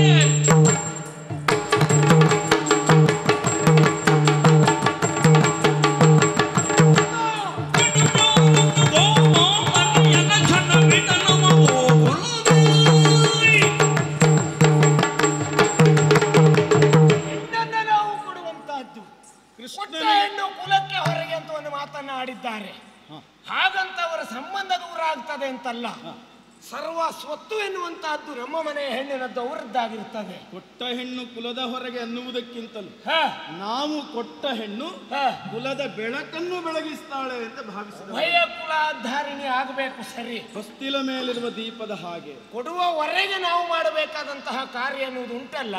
Speaker 4: ಹೆಣ್ಣನ್ನ ನಾವು ಕೊಡುವಂತಹದ್ದು ಕೊಟ್ಟ ಹೆಣ್ಣು ಕುಲಕ್ಕೆ ಹೊರಗೆ ಅಂತ ಒಂದು ಮಾತನ್ನ ಆಡಿದ್ದಾರೆ ಹಾಗಂತ ಅವರ ಸಂಬಂಧ ದೂರ ಆಗ್ತದೆ ಅಂತಲ್ಲ ಸರ್ವ ಸ್ವತ್ತು ಎನ್ನುವಂತಹದ್ದು ನಮ್ಮ ಮನೆಯ ಹೆಣ್ಣಿನದ್ದು ಅವರದ್ದಾಗಿರ್ತದೆ
Speaker 2: ಕೊಟ್ಟ ಹೆಣ್ಣು ಕುಲದ ಹೊರಗೆ ಅನ್ನುವುದಕ್ಕಿಂತಲೂ
Speaker 4: ಹ,
Speaker 2: ನಾವು ಕೊಟ್ಟ ಹೆಣ್ಣು
Speaker 4: ಹ.
Speaker 2: ಕುಲದ ಬೆಳಕನ್ನು ಬೆಳಗಿಸ್ತಾಳೆ ಅಂತ ಭಾವಿಸಿದ
Speaker 4: ಭಯ ಕುಲಾಧಾರಿಣಿ ಆಗಬೇಕು ಸರಿ
Speaker 2: ಹೊಸ್ತಿಲ ಮೇಲಿರುವ ದೀಪದ ಹಾಗೆ
Speaker 4: ಕೊಡುವವರೆಗೆ ನಾವು ಮಾಡಬೇಕಾದಂತಹ ಕಾರ್ಯ ಎನ್ನುವುದು ಉಂಟಲ್ಲ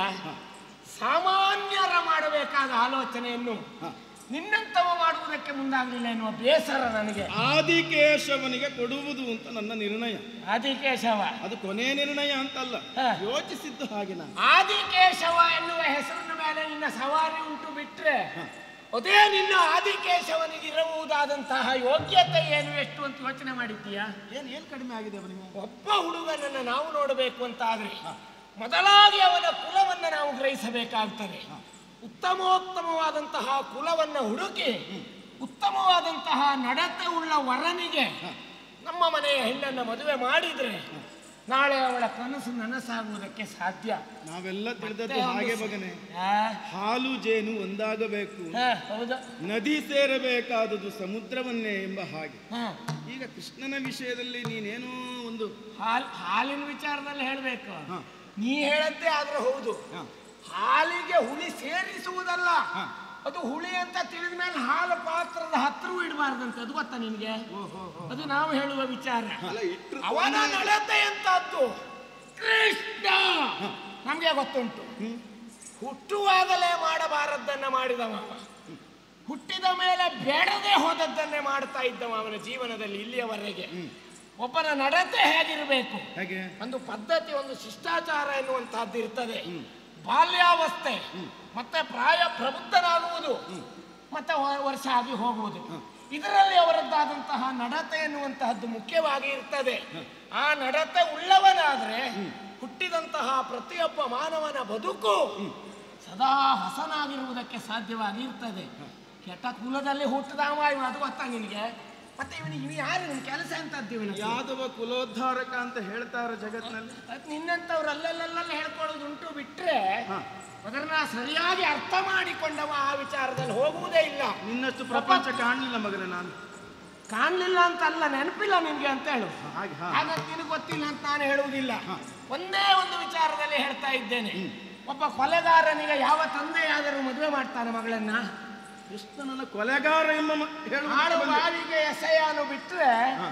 Speaker 4: ಸಾಮಾನ್ಯರ ಮಾಡಬೇಕಾದ ಆಲೋಚನೆಯನ್ನು ನಿನ್ನಂತವ ಮಾಡುವುದಕ್ಕೆ ಮುಂದಾಗಲಿಲ್ಲ ಎನ್ನುವ ಬೇಸರ ನನಗೆ
Speaker 2: ಆದಿಕೇಶವನಿಗೆ ಕೊಡುವುದು ಅಂತ ನನ್ನ ನಿರ್ಣಯ
Speaker 4: ಆದಿಕೇಶವ
Speaker 2: ಅದು ಕೊನೆ ನಿರ್ಣಯ ಅಂತಲ್ಲ
Speaker 4: ಹ.
Speaker 2: ಯೋಚಿಸಿದ್ದು ಹಾಗೆ ನಾನು
Speaker 4: ಆದಿಕೇಶವ ಎನ್ನುವ ಹೆಸರಿನ ಮೇಲೆ ನಿನ್ನ ಸವಾರಿ ಉಂಟು ಬಿಟ್ರೆ ಅದೇ ನಿನ್ನ ಆದಿಕೇಶವನಿಗೆ ಇರಬಹುದಾದಂತಹ ಯೋಗ್ಯತೆ ಏನು ಎಷ್ಟು ಅಂತ ಯೋಚನೆ ಮಾಡಿದ್ದೀಯಾ
Speaker 2: ಏನ್ ಏನ್ ಕಡಿಮೆ ಆಗಿದೆ ಅವನಿಗೆ
Speaker 4: ಒಬ್ಬ ಹುಡುಗನನ್ನ ನಾವು ನೋಡಬೇಕು ಅಂತ ಆದ್ರೆ ಮೊದಲಾಗಿ ಅವನ ಕುಲವನ್ನ ನಾವು ಗ್ರಹಿಸಬೇಕಾಗ್ತದೆ ಉತ್ತಮೋತ್ತಮವಾದಂತಹ ಕುಲವನ್ನ ಹುಡುಕಿ ಉತ್ತಮವಾದಂತಹ ನಡತೆ ಉಳ್ಳ ವರನಿಗೆ ನಮ್ಮ ಮನೆಯ ಹೆಣ್ಣನ್ನ ಮದುವೆ ಮಾಡಿದ್ರೆ ನಾಳೆ ಅವಳ ಕನಸು ನನಸಾಗುವುದಕ್ಕೆ ಸಾಧ್ಯ
Speaker 2: ನಾವೆಲ್ಲ ತಿಳಿದದ್ದು
Speaker 4: ಮತ್ತೆ ಒಂದು
Speaker 2: ಹಾಗೆ
Speaker 4: ಸ-
Speaker 2: ಮಗನೇ
Speaker 4: ಆ,
Speaker 2: ಹಾಲು ಜೇನು ಒಂದಾಗಬೇಕು
Speaker 4: ಆ, ಹೌದಾ
Speaker 2: ನದಿ ಸೇರಬೇಕಾದುದು ಸಮುದ್ರವನ್ನೇ ಎಂಬ ಹಾಗೆ
Speaker 4: ಹಾ.
Speaker 2: ಈಗ ಕೃಷ್ಣನ ವಿಷಯದಲ್ಲಿ ನೀನೇನೋ ಒಂದು
Speaker 4: ಹಾಲ್ ಹಾಲಿನ ವಿಚಾರದಲ್ಲಿ ಹೇಳ್ಬೇಕು
Speaker 2: ಹಾ.
Speaker 4: ನೀ ಹೇಳದ್ದೇ ಆದ್ರೆ ಹೌದು
Speaker 2: ಹಾ.
Speaker 4: ಹಾಲಿಗೆ ಹುಳಿ ಸೇರಿಸುವುದಲ್ಲ
Speaker 2: ಹಾ.
Speaker 4: ಅದು ಹುಳಿ ಅಂತ ತಿಳಿದ ಮೇಲೆ ಹಾಲು ಪಾತ್ರದ ಹತ್ರವೂ ಇಡಬಾರ್ದಂತೆ ಅದು ಗೊತ್ತಾ ನಿನ್ಗೆ ಅದು ನಾವು ಹೇಳುವ ವಿಚಾರ
Speaker 3: ಅಲ್ಲ ಇಟ್ರು
Speaker 4: ಅವನ ನಡತೆ ಎಂತದ್ದು ಕೃಷ್ಣ ನಮ್ಗೆ ಗೊತ್ತುಂಟು ಹುಟ್ಟುವಾಗಲೇ ಮಾಡಬಾರದ್ದನ್ನ ಮಾಡಿದವ ಅವ. ಹುಟ್ಟಿದ ಮೇಲೆ ಬೇಡದೆ ಹೋದದ್ದನ್ನೇ ಮಾಡ್ತಾ ಇದ್ದವ ಅವನ ಜೀವನದಲ್ಲಿ ಇಲ್ಲಿಯವರೆಗೆ ಒಬ್ಬನ ನಡತೆ ಹೇಗಿರಬೇಕು
Speaker 2: ಹಾಗೆ
Speaker 4: ಒಂದು ಪದ್ಧತಿ ಒಂದು ಶಿಷ್ಟಾಚಾರ ಎನ್ನುವಂತಹದ್ದು ಇರ್ತದೆ ಬಾಲ್ಯಾವಸ್ಥೆ ಮತ್ತೆ ಪ್ರಾಯ ಪ್ರಬುದ್ಧನಾಗುವುದು ಮತ್ತೆ ವ- ವರ್ಷ ಆಗಿ ಹೋಗುವುದು ಇದರಲ್ಲಿ ಅವರದ್ದಾದಂತಹ ನಡತೆ ಎನ್ನುವಂತಹದ್ದು ಮುಖ್ಯವಾಗಿ ಇರ್ತದೆ ಆ ನಡತೆ ಉಳ್ಳವನಾದ್ರೆ ಹುಟ್ಟಿದಂತಹ ಪ್ರತಿಯೊಬ್ಬ ಮಾನವನ ಬದುಕು ಸದಾ ಹಸನಾಗಿರುವುದಕ್ಕೆ ಸಾಧ್ಯವಾಗಿ ಇರ್ತದೆ ಕೆಟ್ಟ ಕುಲದಲ್ಲಿ ಹುಟ್ಟಿದವ ಇವ ಅದು ಗೊತ್ತಾ ನಿನಗೆ ಮತ್ತೆ ಇವನಿಗೆ ಇವ ಯಾರು ಇವನ ಕೆಲಸ ಅಂತ ಇವನಿಗೆ
Speaker 2: ಯಾದವ ಕುಲೋದ್ಧಾರಕ ಅಂತ ಹೇಳ್ತಾರೆ ಜಗತ್ತಿನಲ್ಲಿ
Speaker 4: ಅದ್ ನಿನ್ನಂತವ್ರು ಅಲ್ಲಲ್ಲಲ್ಲ ಹೇಳ್ಕೊಳ್ಳೋದು ಉಂಟು ಬಿಟ್ರೆ
Speaker 2: ಹಾ.
Speaker 4: ಅದನ್ನ ಸರಿಯಾಗಿ ಅರ್ಥ ಮಾಡಿಕೊಂಡವ ಆ ವಿಚಾರದಲ್ಲಿ ಹೋಗುವುದೇ ಇಲ್ಲ
Speaker 2: ನಿನ್ನಷ್ಟು ಪ್ರಪಂಚ ಕಾಣಲಿಲ್ಲ ಮಗನೇ ನಾನು
Speaker 4: ಕಾಣ್ಲಿಲ್ಲ ಅಂತ ಅಲ್ಲ ನೆನಪಿಲ್ಲ ನಿನ್ಗೆ ಅಂತ ಹೇಳು
Speaker 2: ಹಾಗೆ ಹಾ
Speaker 4: ಹಾಗಾಗಿ ನಿನಗೆ ಗೊತ್ತಿಲ್ಲ ಅಂತ ನಾನು ಹೇಳುವುದಿಲ್ಲ ಒಂದೇ ಒಂದು ವಿಚಾರದಲ್ಲಿ ಹೇಳ್ತಾ ಇದ್ದೇನೆ ಒಬ್ಬ ಕೊಲೆಗಾರನಿಗೆ ಯಾವ ತಂದೆಯಾದರೂ ಮದುವೆ ಮಾಡ್ತಾನೆ ಮಗಳನ್ನ
Speaker 2: ಕೃಷ್ಣನನ್ನ ಕೊಲೆಗಾರ ಎಂಬ ಮ- ಹೇಳುವುದಕ್ಕೆ
Speaker 4: ಹಾಳು
Speaker 2: ಬಂದೆ.
Speaker 4: ಬಾವಿಗೆ ಎಸೆಯಾನು ಬಿಟ್ರೆ
Speaker 2: ಹಾ.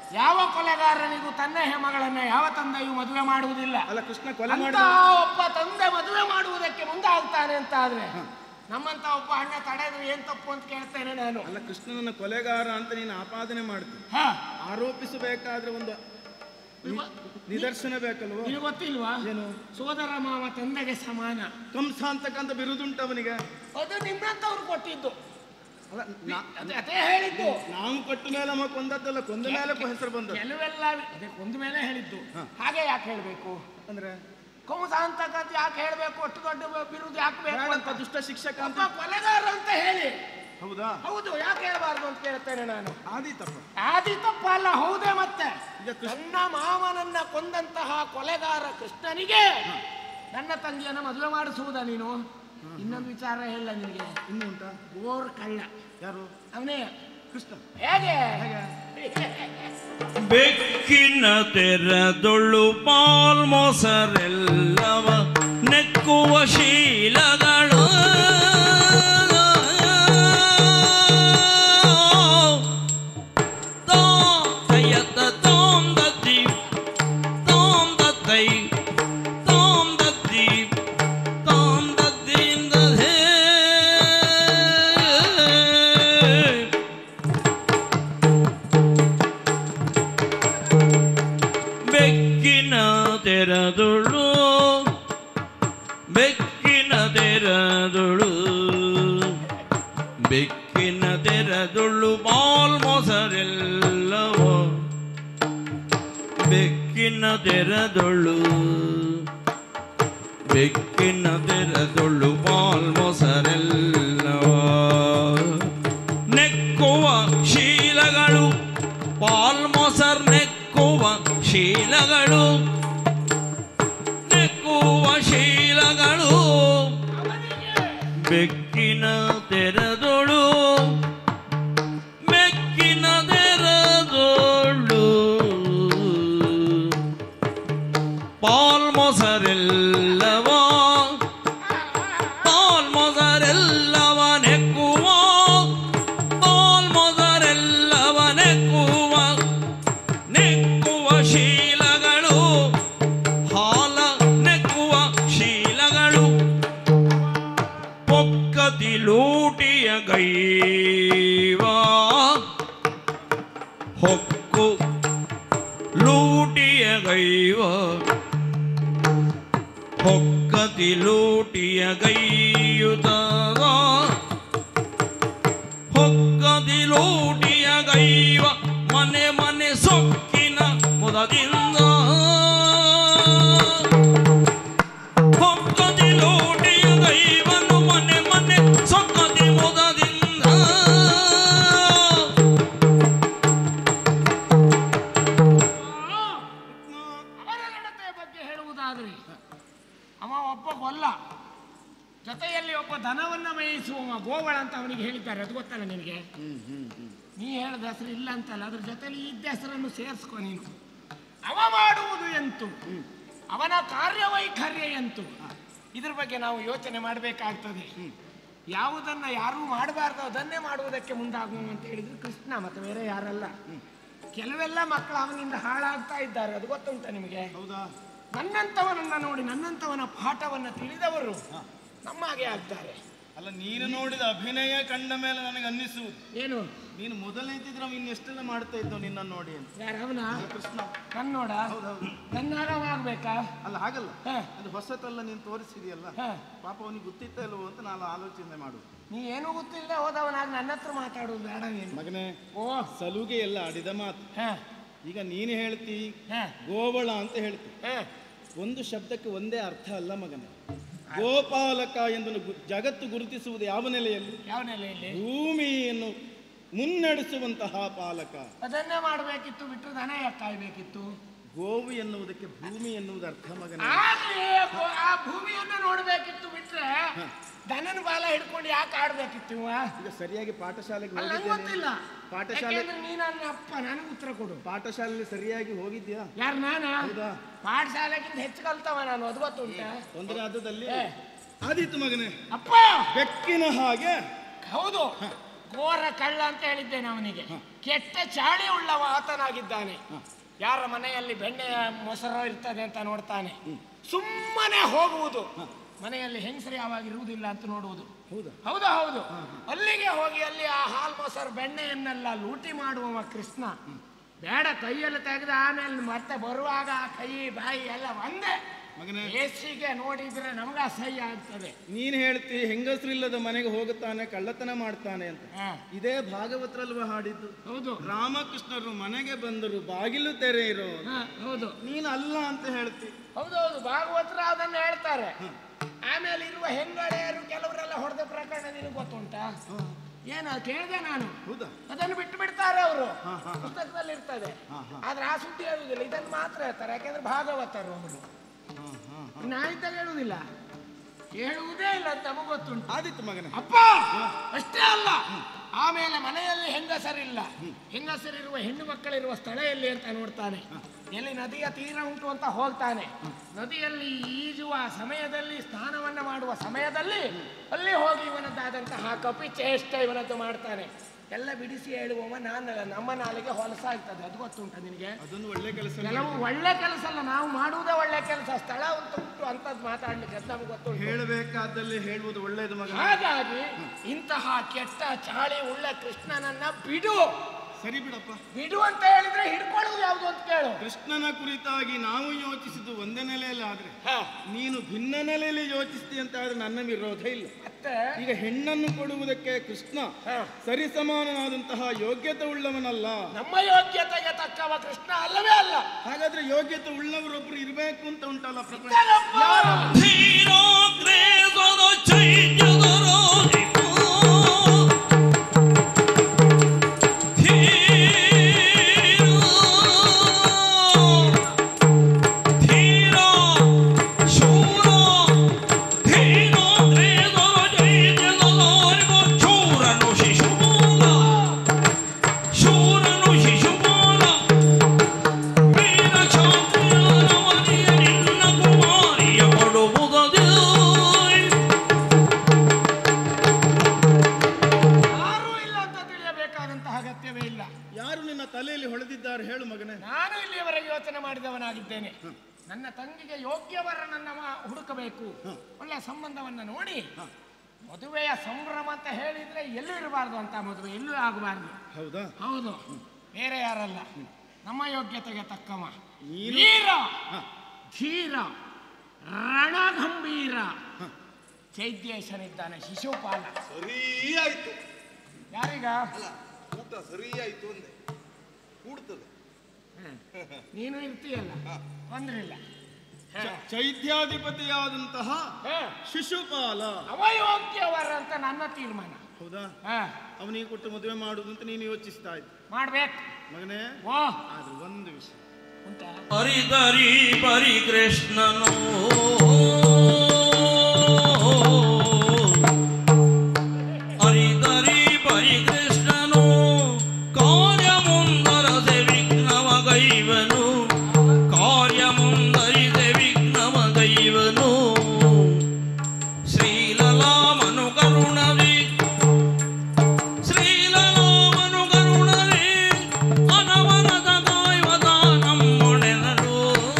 Speaker 4: ಯಾವ ಕೊಲೆಗಾರನಿಗೂ ತನ್ನ ಹೆಮಗಳನ್ನ ಯಾವ ತಂದೆಯೂ ಮದುವೆ ಮಾಡುವುದಿಲ್ಲ
Speaker 2: ಅಲ್ಲ ಕೃಷ್ಣ ಕೊಲೆ
Speaker 4: ಅಂತ
Speaker 2: ಮಾಡಿದ
Speaker 4: ಒಬ್ಬ ತಂದೆ ಮದುವೆ ಮಾಡುವುದಕ್ಕೆ ಮುಂದಾಗ್ತಾನೆ ಅಂತ ಆದ್ರೆ ನಮ್ಮಂತ ಒಬ್ಬ ಅಣ್ಣ ತಡೆದ್ರೆ ಏನ್ ತಪ್ಪು ಅಂತ ಕೇಳ್ತೇನೆ ನಾನು
Speaker 2: ಅಲ್ಲ ಕೃಷ್ಣನನ್ನ ಕೊಲೆಗಾರ ಅಂತ ನೀನು ಆಪಾದನೆ ಮಾಡ್ತೀನಿ
Speaker 4: ಹಾ
Speaker 2: ಆರೋಪಿಸಬೇಕಾದ್ರೆ ಒಂದು ನಿ- ನಿದರ್ಶನ ಬೇಕಲ್ವೋ
Speaker 4: ನಿನಗೆ ಗೊತ್ತಿಲ್ವಾ
Speaker 2: ಏನು
Speaker 4: ಸೋದರ ಮಾವ ತಂದೆಗೆ ಸಮಾನ
Speaker 2: ಕಂಸ ಅಂತಕ್ಕಂಥ ಬಿರುದುಂಟು ಅವನಿಗೆ
Speaker 4: ಅದು ನಿಮ್ಮಂತವ್ರು ಕೊಟ್ಟಿದ್ದು
Speaker 2: ಅಲ್ಲ ನಾ-
Speaker 4: ಅದೇ ಅದೇ ಹೇಳಿದ್ದು
Speaker 2: ನಾವು ಕೊಟ್ಟ ಮೇಲೆ ನಮ್ಮ ಕೊಂದದ್ದಲ್ಲ ಕೊಂದ ಮೇಲೆ ಹೆಸರು ಬಂದದ್ದು
Speaker 4: ಕೆಲವೆಲ್ಲ ಅದೇ ಕೊಂದ ಮೇಲೆ ಹೇಳಿದ್ದು ಹಾಗೆ ಯಾಕೆ ಹೇಳ್ಬೇಕು
Speaker 2: ಅಂದ್ರೆ
Speaker 4: ಕಂಸ ಅಂತಕ್ಕಂಥ ಯಾಕೆ ಹೇಳ್ಬೇಕು ಅಷ್ಟು ದೊಡ್ಡ ಬಿರುದು ಯಾಕೆ ಬೇಕು ಅಂತ
Speaker 2: ಬೇಡಪ್ಪ, ದುಷ್ಟ ಶಿಕ್ಷಕ ಅಂತ
Speaker 4: ಒಬ್ಬ ಕೊಲೆಗಾರ ಅಂತ ಹೇಳಿ
Speaker 2: ಹೌದಾ
Speaker 4: ಹೌದು ಯಾಕೆ ಹೇಳಬಾರ್ದು ಅಂತ ಕೇಳ್ತೇನೆ ನಾನು
Speaker 2: ಆದೀತಪ್ಪ
Speaker 4: ಆದಿ ತಪ್ಪಲ್ಲ ಹೌದೇ ಮತ್ತೆ
Speaker 2: ಈಗ ಕೃಷ್ಣ-
Speaker 4: ನನ್ನ ಮಾವನನ್ನ ಕೊಂದಂತಹ ಕೊಲೆಗಾರ ಕೃಷ್ಣನಿಗೆ ನನ್ನ ತಂಗಿಯನ್ನ ಮದುವೆ ಮಾಡಿಸುವುದ ನೀನು ಇನ್ನೊಂದು ವಿಚಾರ ಹೇಳ ನಿನಗೆ
Speaker 2: ಇನ್ನು ಉಂಟಾ
Speaker 4: ಗೋರ್ ಕಳ್ಳ
Speaker 2: ಯಾರು
Speaker 4: ಅವನೇ
Speaker 2: ಕೃಷ್ಣ
Speaker 4: ಹೇಗೆ
Speaker 1: ಬೆಕ್ಕಿನ ತೆರದೊಳ್ಳು ಪಾಲ್ ಮೊಸರೆಲ್ಲವ ನೆಕ್ಕುವ ಶೀಲಗಳು ತಾಯತ ತಾಂ ದದ್ದಿ ತಾಂ ದತ್ತೈ ತಾಂ ದದ್ದಿ ತಾಂ ದದ್ದಿಂದ ಹೇ ಬೆಕ್ಕಿನ ತೆರದುಳು ಬೆಕ್ಕಿನ ತೆರದುಳು ಬೆಕ್ಕಿನ ತೆರದುಳು ಬಾಲ್ ಮೊಸರೆಲ್ಲವೋ ಬೆಕ್ಕಿನ ತೆರದೊಳು ಬೆಕ್ಕಿನ ತೆರದೊಳು ಬಾಲ್ ಮೊಸರೆಲ್ಲವೋ ನೆಕ್ಕುವ ಶೀಲಗಳು ಪಾಲ್ ಮೊಸರ್ ನೆಕ್ಕುವ ಶೀಲಗಳು ನೆಕ್ಕುವ ಶೀಲಗಳು ಬೆಕ್ಕಿನ ತೆರದೊಳು ಬೆಕ್ಕಿನ ತೆರದೊಳು ಪಾಲ್ ಮೊಸರೆಲ್ಲವ ಪಾಲ್ ಮೊಸರೆಲ್ಲವ ನೆಕ್ಕುವ ಪಾಲ್ ಮೊಸರೆಲ್ಲವ ನೆಕ್ಕುವ ನೆಕ್ಕುವ ಶೀಲಗಳು ಹಾಲ ನೆಕ್ಕುವ ಶೀಲಗಳು ಪೊಕ್ಕತಿ ಲೂಟಿಯ ಗೈವ ಹೊಕ್ಕು ಲೂಟಿಯ ಗೈವ ಹೊಕ್ಕತಿ ಲೂಟಿಯ ಗೈಯುತದ ಹೊಕ್ಕದಿ ಲೂಟಿಯ ಗೈವ ಮನೆ ಮನೆ ಸೊಕ್ಕಿನ ಮುದದಿಂದ ಹೊಕ್ಕದಿ ಲೂಟಿಯ ಗೈವನು ಮನೆ ಮನೆ ಸೊಕ್ಕದಿ ಮುದದಿಂದ
Speaker 4: ಅವರ ನಡತೆಯ ಬಗ್ಗೆ ಹೇಳುವುದಾದ್ರೆ ಅವ ಒಬ್ಬ ಗೊಲ್ಲ ಜೊತೆಯಲ್ಲಿ ಒಬ್ಬ ದನವನ್ನ ಮೇಯಿಸುವ ಗೋವಳ ಅಂತ ಅವನಿಗೆ ಹೇಳಿದ್ದಾರೆ ಅದು ಗೊತ್ತಲ್ಲ ನಿನಗೆ ನೀ ಹೇಳಿದ ಹೆಸರು ಇಲ್ಲ ಅಂತಲ್ಲ ಅದ್ರ ಜೊತೆಲಿ ಇದ್ದ ಹೆಸರನ್ನು ಸೇರಿಸ್ಕೊ ನೀನು ಅವ ಮಾಡುವುದು ಎಂತು ಅವನ ಕಾರ್ಯವೈಖರ್ಯ ಎಂತು ಇದ್ರ ಬಗ್ಗೆ ನಾವು ಯೋಚನೆ ಮಾಡಬೇಕಾಗ್ತದೆ ಯಾವುದನ್ನ ಯಾರೂ ಮಾಡಬಾರ್ದು ಅದನ್ನೇ ಮಾಡುವುದಕ್ಕೆ ಮುಂದಾಗುವ ಅಂತ ಹೇಳಿದ್ರು ಕೃಷ್ಣ ಮತ್ತೆ ಬೇರೆ ಯಾರಲ್ಲ ಕೆಲವೆಲ್ಲ ಮಕ್ಕಳು ಅವನಿಂದ ಹಾಳಾಗ್ತಾ ಇದ್ದಾರೆ ಅದು ಗೊತ್ತುಂಟ ನಿಮಗೆ
Speaker 2: ಹೌದಾ
Speaker 4: ನನ್ನಂತವನನ್ನ ನೋಡಿ ನನ್ನಂತವನ ಪಾಠವನ್ನ ತಿಳಿದವರು ನಮ್ಮ ಹಾಗೆ ಆಗ್ತಾರೆ
Speaker 2: ಅಲ್ಲ ನೀನು ನೋಡಿದ ಅಭಿನಯ ಕಂಡ ಮೇಲೆ ನನಗೆ ಅನ್ನಿಸುವುದು
Speaker 4: ಏನು
Speaker 2: ನೀನು ಮೊದಲನೇ ಇದ್ದಿದ್ರೆ ಅವ ಇನ್ನೆಷ್ಟೆಲ್ಲ ಮಾಡ್ತಾ ಇದ್ದವ ನಿನ್ನ ನೋಡಿ ಅಂತ
Speaker 4: ಯಾರ ಅವನ
Speaker 2: ಕೃಷ್ಣ
Speaker 4: ನನ್ನ ನೋಡ
Speaker 2: ಹೌದೌದು
Speaker 4: ನನ್ನ ಆಗ್ಬೇಕಾ
Speaker 2: ಅಲ್ಲ ಹಾಗಲ್ಲ
Speaker 4: ಹ,
Speaker 2: ಅದು ಹೊಸತೆಲ್ಲ ನೀನು ತೋರಿಸಿದೆಯಲ್ಲ
Speaker 4: ಹ.
Speaker 2: ಪಾಪ ಅವನಿಗೆ ಗೊತ್ತಿತ್ತ ಇಲ್ವೋ ಅಂತ ನಾನು ಆಲೋಚನೆ ಮಾಡುದು
Speaker 4: ನೀ ಏನು ಗೊತ್ತಿಲ್ಲದೆ ಹೋದವನಾಗ ನನ್ನ ಹತ್ರ ಮಾತಾಡುವುದು ಬೇಡ ನೀನು
Speaker 2: ಮಗನೇ
Speaker 4: ಓ
Speaker 2: ಸಲುಗೆ ಎಲ್ಲ ಆಡಿದ ಮಾತು
Speaker 4: ಹ,
Speaker 2: ಈಗ ನೀನು ಹೇಳ್ತಿ
Speaker 4: ಹ,
Speaker 2: ಗೋವಳ ಅಂತ ಹೇಳ್ತಿ
Speaker 4: ಹ.
Speaker 2: ಒಂದು ಶಬ್ದಕ್ಕೆ ಒಂದೇ ಅರ್ಥ ಅಲ್ಲ ಮಗನೇ ಗೋಪಾಲಕ ಎಂದು ಗು- ಜಗತ್ತು ಗುರುತಿಸುವುದು ಯಾವ ನೆಲೆಯಲ್ಲಿ
Speaker 4: ಯಾವ ನೆಲೆಯಲ್ಲಿ
Speaker 2: ಭೂಮಿಯನ್ನು ಮುನ್ನಡೆಸುವಂತಹ ಪಾಲಕ
Speaker 4: ಅದನ್ನೇ ಮಾಡಬೇಕಿತ್ತು ಬಿಟ್ಟು ದನ ಯಾಕೆ ಕಾಯ್ಬೇಕಿತ್ತು
Speaker 2: ಗೋವು ಎನ್ನುವುದಕ್ಕೆ ಭೂಮಿ ಎನ್ನುವುದು ಅರ್ಥ ಮಗನೇ
Speaker 4: ಆಗ್ಲಿ ಗೋ- ಆ ಭೂಮಿಯನ್ನ ನೋಡ್ಬೇಕಿತ್ತು ಬಿಟ್ರೆ ದನನ ಬಾಲ ಹಿಡ್ಕೊಂಡು ಯಾಕೆ ಆಡ್ಬೇಕಿತ್ತು ಇವ
Speaker 2: ಈಗ ಸರಿಯಾಗಿ ಪಾಠಶಾಲೆಗೆ
Speaker 4: ಅಲ್ಲ ನಂಗೆ
Speaker 2: ಹೋಗಿದ್ದೇನೆ
Speaker 4: ಗೊತ್ತಿಲ್ಲ
Speaker 2: ಪಾಠಶಾಲೆ
Speaker 4: ಯಾಕೆಂದ್ರೆ ನೀ ನನ್ನ ಅಪ್ಪ ನನಗೆ ಉತ್ತರ ಕೊಡು
Speaker 2: ಪಾಠಶಾಲೆಯಲ್ಲಿ ಸರಿಯಾಗಿ ಹೋಗಿದ್ಯಾ
Speaker 4: ಯಾರು ನಾನ
Speaker 2: ಹೌದಾ
Speaker 4: ಪಾಠಶಾಲೆಗಿಂತ ಹೆಚ್ಚು ಕಲ್ತವ ನಾನು ಅದು ಗೊತ್ತುಂಟ
Speaker 2: ತೊಂದರೆ ಆದದಲ್ಲಿ
Speaker 4: ಏ.
Speaker 2: ಆದೀತು ಮಗನೇ
Speaker 4: ಅಪ್ಪ
Speaker 2: ಬೆಕ್ಕಿನ ಹಾಗೆ
Speaker 4: ಹೌದು ಘೋರ ಕಳ್ಳ ಅಂತ ಹೇಳಿದ್ದೇನೆ ಅವನಿಗೆ ಕೆಟ್ಟ ಚಾಳಿ ಉಳ್ಳವ ಆತನಾಗಿದ್ದಾನೆ ಯಾರ ಮನೆಯಲ್ಲಿ ಬೆಣ್ಣೆ ಮೊಸರು ಇರ್ತದೆ ಅಂತ ನೋಡ್ತಾನೆ ಸುಮ್ಮನೆ ಹೋಗುವುದು ಮನೆಯಲ್ಲಿ ಹೆಂಗಸರು ಯಾವಾಗ ಇರುವುದಿಲ್ಲ ಅಂತ ನೋಡುವುದು
Speaker 2: ಹೌದಾ
Speaker 4: ಹೌದು ಹೌದು ಅಲ್ಲಿಗೆ ಹೋಗಿ ಅಲ್ಲಿ ಆ ಹಾಲು ಮೊಸರು ಬೆಣ್ಣೆಯನ್ನೆಲ್ಲ ಲೂಟಿ ಮಾಡುವವ ಕೃಷ್ಣ ಬೇಡ ಕೈಯಲ್ಲಿ ತೆಗೆದು ಆಮೇಲೆ ಮತ್ತೆ ಬರುವಾಗ ಆ ಕೈ ಬಾಯಿ ಎಲ್ಲ ಒಂದೇ
Speaker 2: ಮಗನೇ
Speaker 4: ಬೇಸಿಗೆ ನೋಡಿದ್ರೆ ನಮ್ಗೆ ಅಸಹ್ಯ ಆಗ್ತದೆ
Speaker 2: ನೀನ್ ಹೇಳ್ತಿ ಹೆಂಗಸರಿಲ್ಲದ ಮನೆಗೆ ಹೋಗುತ್ತಾನೆ ಕಳ್ಳತನ ಮಾಡ್ತಾನೆ ಅಂತ
Speaker 4: ಹಾ,
Speaker 2: ಇದೇ ಭಾಗವತರಲ್ವ ಹಾಡಿದ್ದು
Speaker 4: ಹೌದು
Speaker 2: ರಾಮಕೃಷ್ಣರು ಮನೆಗೆ ಬಂದರು ಬಾಗಿಲು ತೆರೆಯಿರೋ
Speaker 4: ಹಾ, ಹೌದು
Speaker 2: ನೀನು ಅಲ್ಲ ಅಂತ ಹೇಳ್ತಿ
Speaker 4: ಹೌದೌದು ಭಾಗವತರು ಅದನ್ನ ಹೇಳ್ತಾರೆ ಆಮೇಲೆ ಇರುವ ಹೆಂಗಳೆಯರು ಕೆಲವರೆಲ್ಲ ಹೊಡೆದ ಪ್ರಕರಣ ನಿನಗೆ ಗೊತ್ತುಂಟಾ ಏನ ಕೇಳಿದೆ ನಾನು
Speaker 2: ಹೌದಾ
Speaker 4: ಅದನ್ನು ಬಿಟ್ಟು ಬಿಡ್ತಾರೆ ಅವರು ಪುಸ್ತಕದಲ್ಲಿ ಇರ್ತದೆ ಆದ್ರೆ ಆ ಸುದ್ದಿ ಹೇಳುವುದಿಲ್ಲ ಇದನ್ನು ಮಾತ್ರ ಹೇಳ್ತಾರೆ ಯಾಕೆಂದ್ರೆ ಭಾಗವತರು ಅವರು ನಾಯಿತ ಹೇಳುವುದಿಲ್ಲ ಹೇಳುವುದೇ ಇಲ್ಲ ಅಂತ ನಮಗೆ ಗೊತ್ತುಂಟು
Speaker 2: ಆದಿತ್ತು ಮಗನೇ
Speaker 4: ಅಪ್ಪ ಅಷ್ಟೇ ಅಲ್ಲ ಆಮೇಲೆ ಮನೆಯಲ್ಲಿ ಹೆಂಗಸರಿಲ್ಲ ಹೆಂಗಸರಿರುವ ಹೆಣ್ಣು ಮಕ್ಕಳಿರುವ ಸ್ಥಳ ಎಲ್ಲಿ ಅಂತ ನೋಡ್ತಾನೆ ಎಲ್ಲಿ ನದಿಯ ತೀರ ಉಂಟು ಅಂತ ಹೋಗ್ತಾನೆ ನದಿಯಲ್ಲಿ ಈಜುವ ಸಮಯದಲ್ಲಿ ಸ್ನಾನವನ್ನ ಮಾಡುವ ಸಮಯದಲ್ಲಿ ಅಲ್ಲಿ ಹೋಗಿ ಇವನದ್ದಾದಂತಹ ಕಪಿ ಚೇಷ್ಟೆ ಇವನದ್ದು ಮಾಡ್ತಾನೆ ಎಲ್ಲ ಬಿಡಿಸಿ ಹೇಳುವವ ನಾನಲ್ಲ ನಮ್ಮ ನಾಲಿಗೆ ಹೊಲಸಾಗ್ತದೆ ಅದು ಗೊತ್ತುಂಟ ನಿನಗೆ
Speaker 2: ಅದೊಂದು ಒಳ್ಳೆ ಕೆಲಸ
Speaker 4: ಕೆಲವು ಒಳ್ಳೆ ಕೆಲಸ ಅಲ್ಲ ನಾವು ಮಾಡುವುದೇ ಒಳ್ಳೆ ಕೆಲಸ ಸ್ಥಳ ಅಂತ ಉಂಟು ಅಂತದ್ ಮಾತಾಡ್ಲಿಕ್ಕೆ ಅದು ನಮ್ಗೆ ಗೊತ್ತುಂಟು
Speaker 2: ಹೇಳಬೇಕಾದಲ್ಲಿ ಹೇಳುವುದು ಒಳ್ಳೆಯದು ಮಗ
Speaker 4: ಹಾಗಾಗಿ ಇಂತಹ ಕೆಟ್ಟ ಚಾಳಿ ಉಳ್ಳ ಕೃಷ್ಣನನ್ನ ಬಿಡು
Speaker 2: ಸರಿ ಬಿಡಪ್ಪ
Speaker 4: ಬಿಡು ಅಂತ ಹೇಳಿದ್ರೆ ಹಿಡ್ಕೊಳ್ಳುವುದು ಯಾವುದು ಅಂತ ಕೇಳು
Speaker 2: ಕೃಷ್ಣನ ಕುರಿತಾಗಿ ನಾವು ಯೋಚಿಸಿದ್ದು ಒಂದೇ ನೆಲೆಯಲ್ಲಿ ಆದ್ರೆ
Speaker 4: ಹ,
Speaker 2: ನೀನು ಭಿನ್ನ ನೆಲೆಯಲ್ಲಿ ಯೋಚಿಸ್ತಿ ಅಂತ ಆದ್ರೆ ನನ್ನ ವಿರೋಧ ಇಲ್ಲ
Speaker 4: ಮತ್ತೆ
Speaker 2: ಈಗ ಹೆಣ್ಣನ್ನು ಕೊಡುವುದಕ್ಕೆ ಕೃಷ್ಣ
Speaker 4: ಹ,
Speaker 2: ಸರಿಸಮಾನನಾದಂತಹ ಯೋಗ್ಯತೆ ಉಳ್ಳವನಲ್ಲ
Speaker 4: ನಮ್ಮ ಯೋಗ್ಯತೆಗೆ ತಕ್ಕವ ಕೃಷ್ಣ ಅಲ್ಲವೇ ಅಲ್ಲ
Speaker 2: ಹಾಗಾದ್ರೆ ಯೋಗ್ಯತೆ ಉಳ್ಳವರೊಬ್ರು ಇರ್ಬೇಕು ಅಂತ ಉಂಟಲ್ಲ ಪ್ರಪಂಚ
Speaker 4: ಇದ್ದಾರಪ್ಪ.
Speaker 1: ಧೀರೋಗ್ರೇಸದ ಚೈತ್ಯದ ರಾಜಿಪು. ಧೀರ, ಧೀರ, ಶೂರ, ಧೀರೋಗ್ರೇಸದ ಚೈತ್ಯದ ರಾಜಿಪು. ಶೂರನು ಶಿಶುಪಾಲ, ಶೂರನು ಶಿಶುಪಾಲ ವೀರ ಕ್ಷಾತ್ರಿಯರವನಿಯ ನಿನ್ನ ಕುಮಾರಿಯ ಕೊಡುವುದದೇ
Speaker 4: ಯಾರೂ ಇಲ್ಲ ಅಂತ ತಿಳಿಯಬೇಕಾದಂತಹ ಅಗತ್ಯವೇ ಇಲ್ಲ
Speaker 2: ಯಾರು ನಿನ್ನ ತಲೆಯಲ್ಲಿ ಹೊಳೆದಿದ್ದಾರೆ ಹೇಳು ಮಗನೇ
Speaker 4: ನಾನು ಇಲ್ಲಿಯವರೆಗೆ ಯೋಚನೆ ಮಾಡಿದವನಾಗಿದ್ದೇನೆ ನನ್ನ ತಂಗಿಗೆ ಯೋಗ್ಯವರನನ್ನ ಮ- ಹುಡುಕಬೇಕು ಒಳ್ಳೆ ಸಂಬಂಧವನ್ನ ನೋಡಿ ಮದುವೆಯ ಸಂಭ್ರಮ ಅಂತ ಹೇಳಿದ್ರೆ ಎಲ್ಲೂ ಇರಬಾರ್ದು ಅಂತ ಮದುವೆ ಎಲ್ಲೂ ಆಗಬಾರ್ದು
Speaker 2: ಹೌದಾ
Speaker 4: ಹೌದು ಬೇರೆ ಯಾರಲ್ಲ ನಮ್ಮ ಯೋಗ್ಯತೆಗೆ ತಕ್ಕವ
Speaker 2: ನೀನು-
Speaker 4: ವೀರ
Speaker 2: ಹ.
Speaker 4: ಧೀರ ರಣಗಂಭೀರ ಚೈತ್ಯೇಶನಿದ್ದಾನೆ ಶಿಶುಪಾಲ
Speaker 3: ಸರಿ ಆಯ್ತು
Speaker 4: ಯಾರೀಗ
Speaker 3: ಅಲ್ಲ ಊಟ ಸರಿ ಆಯ್ತು ಅಂದೆ ಕೂಡ್ತದೆ
Speaker 4: ನೀನು ಇರ್ತೀಯಲ್ಲ ಬಂದ್ರಿಲ್ಲ ಹ.
Speaker 2: ಚ- ಚೈತ್ಯಾಧಿಪತಿಯಾದಂತಹ
Speaker 4: ಹ.
Speaker 2: ಶಿಶುಪಾಲ
Speaker 4: ಅವಯೋಗ್ಯವರ ಅಂತ ನನ್ನ ತೀರ್ಮಾನ
Speaker 2: ಹೌದಾ
Speaker 4: ಹ.
Speaker 2: ಅವನಿಗೆ ಕೊಟ್ಟು ಮದುವೆ ಮಾಡುವುದು ಅಂತ ನೀನು ಯೋಚಿಸ್ತಾ ಇದ್ದ
Speaker 4: ಮಾಡ್ಬೇಕು
Speaker 2: ಮಗನೇ
Speaker 4: ಓ
Speaker 2: ಆದ್ರೆ ಒಂದು ವಿಷಯ
Speaker 4: ಉಂಟಾ
Speaker 1: ಹರಿದರಿ ಪರಿಕೃಷ್ಣನು ಹರಿದರಿ ಪರಿಕೃಷ್ಣನು ಕಾರ್ಯ ಮುಂದರದೆ ವಿಘ್ನವ ಗೈವನು ಕಾರ್ಯ ಮುಂದರಿದೆ ವಿಘ್ನವ ಗೈವನು ಶ್ರೀಲಲಾಮನು ಕರುಣವಿ ಶ್ರೀಲಲಾಮನು ಕರುಣವಿ ಅನವರದ ಕಾಯ್ವದ ನಮ್ಮೊಡೆನರು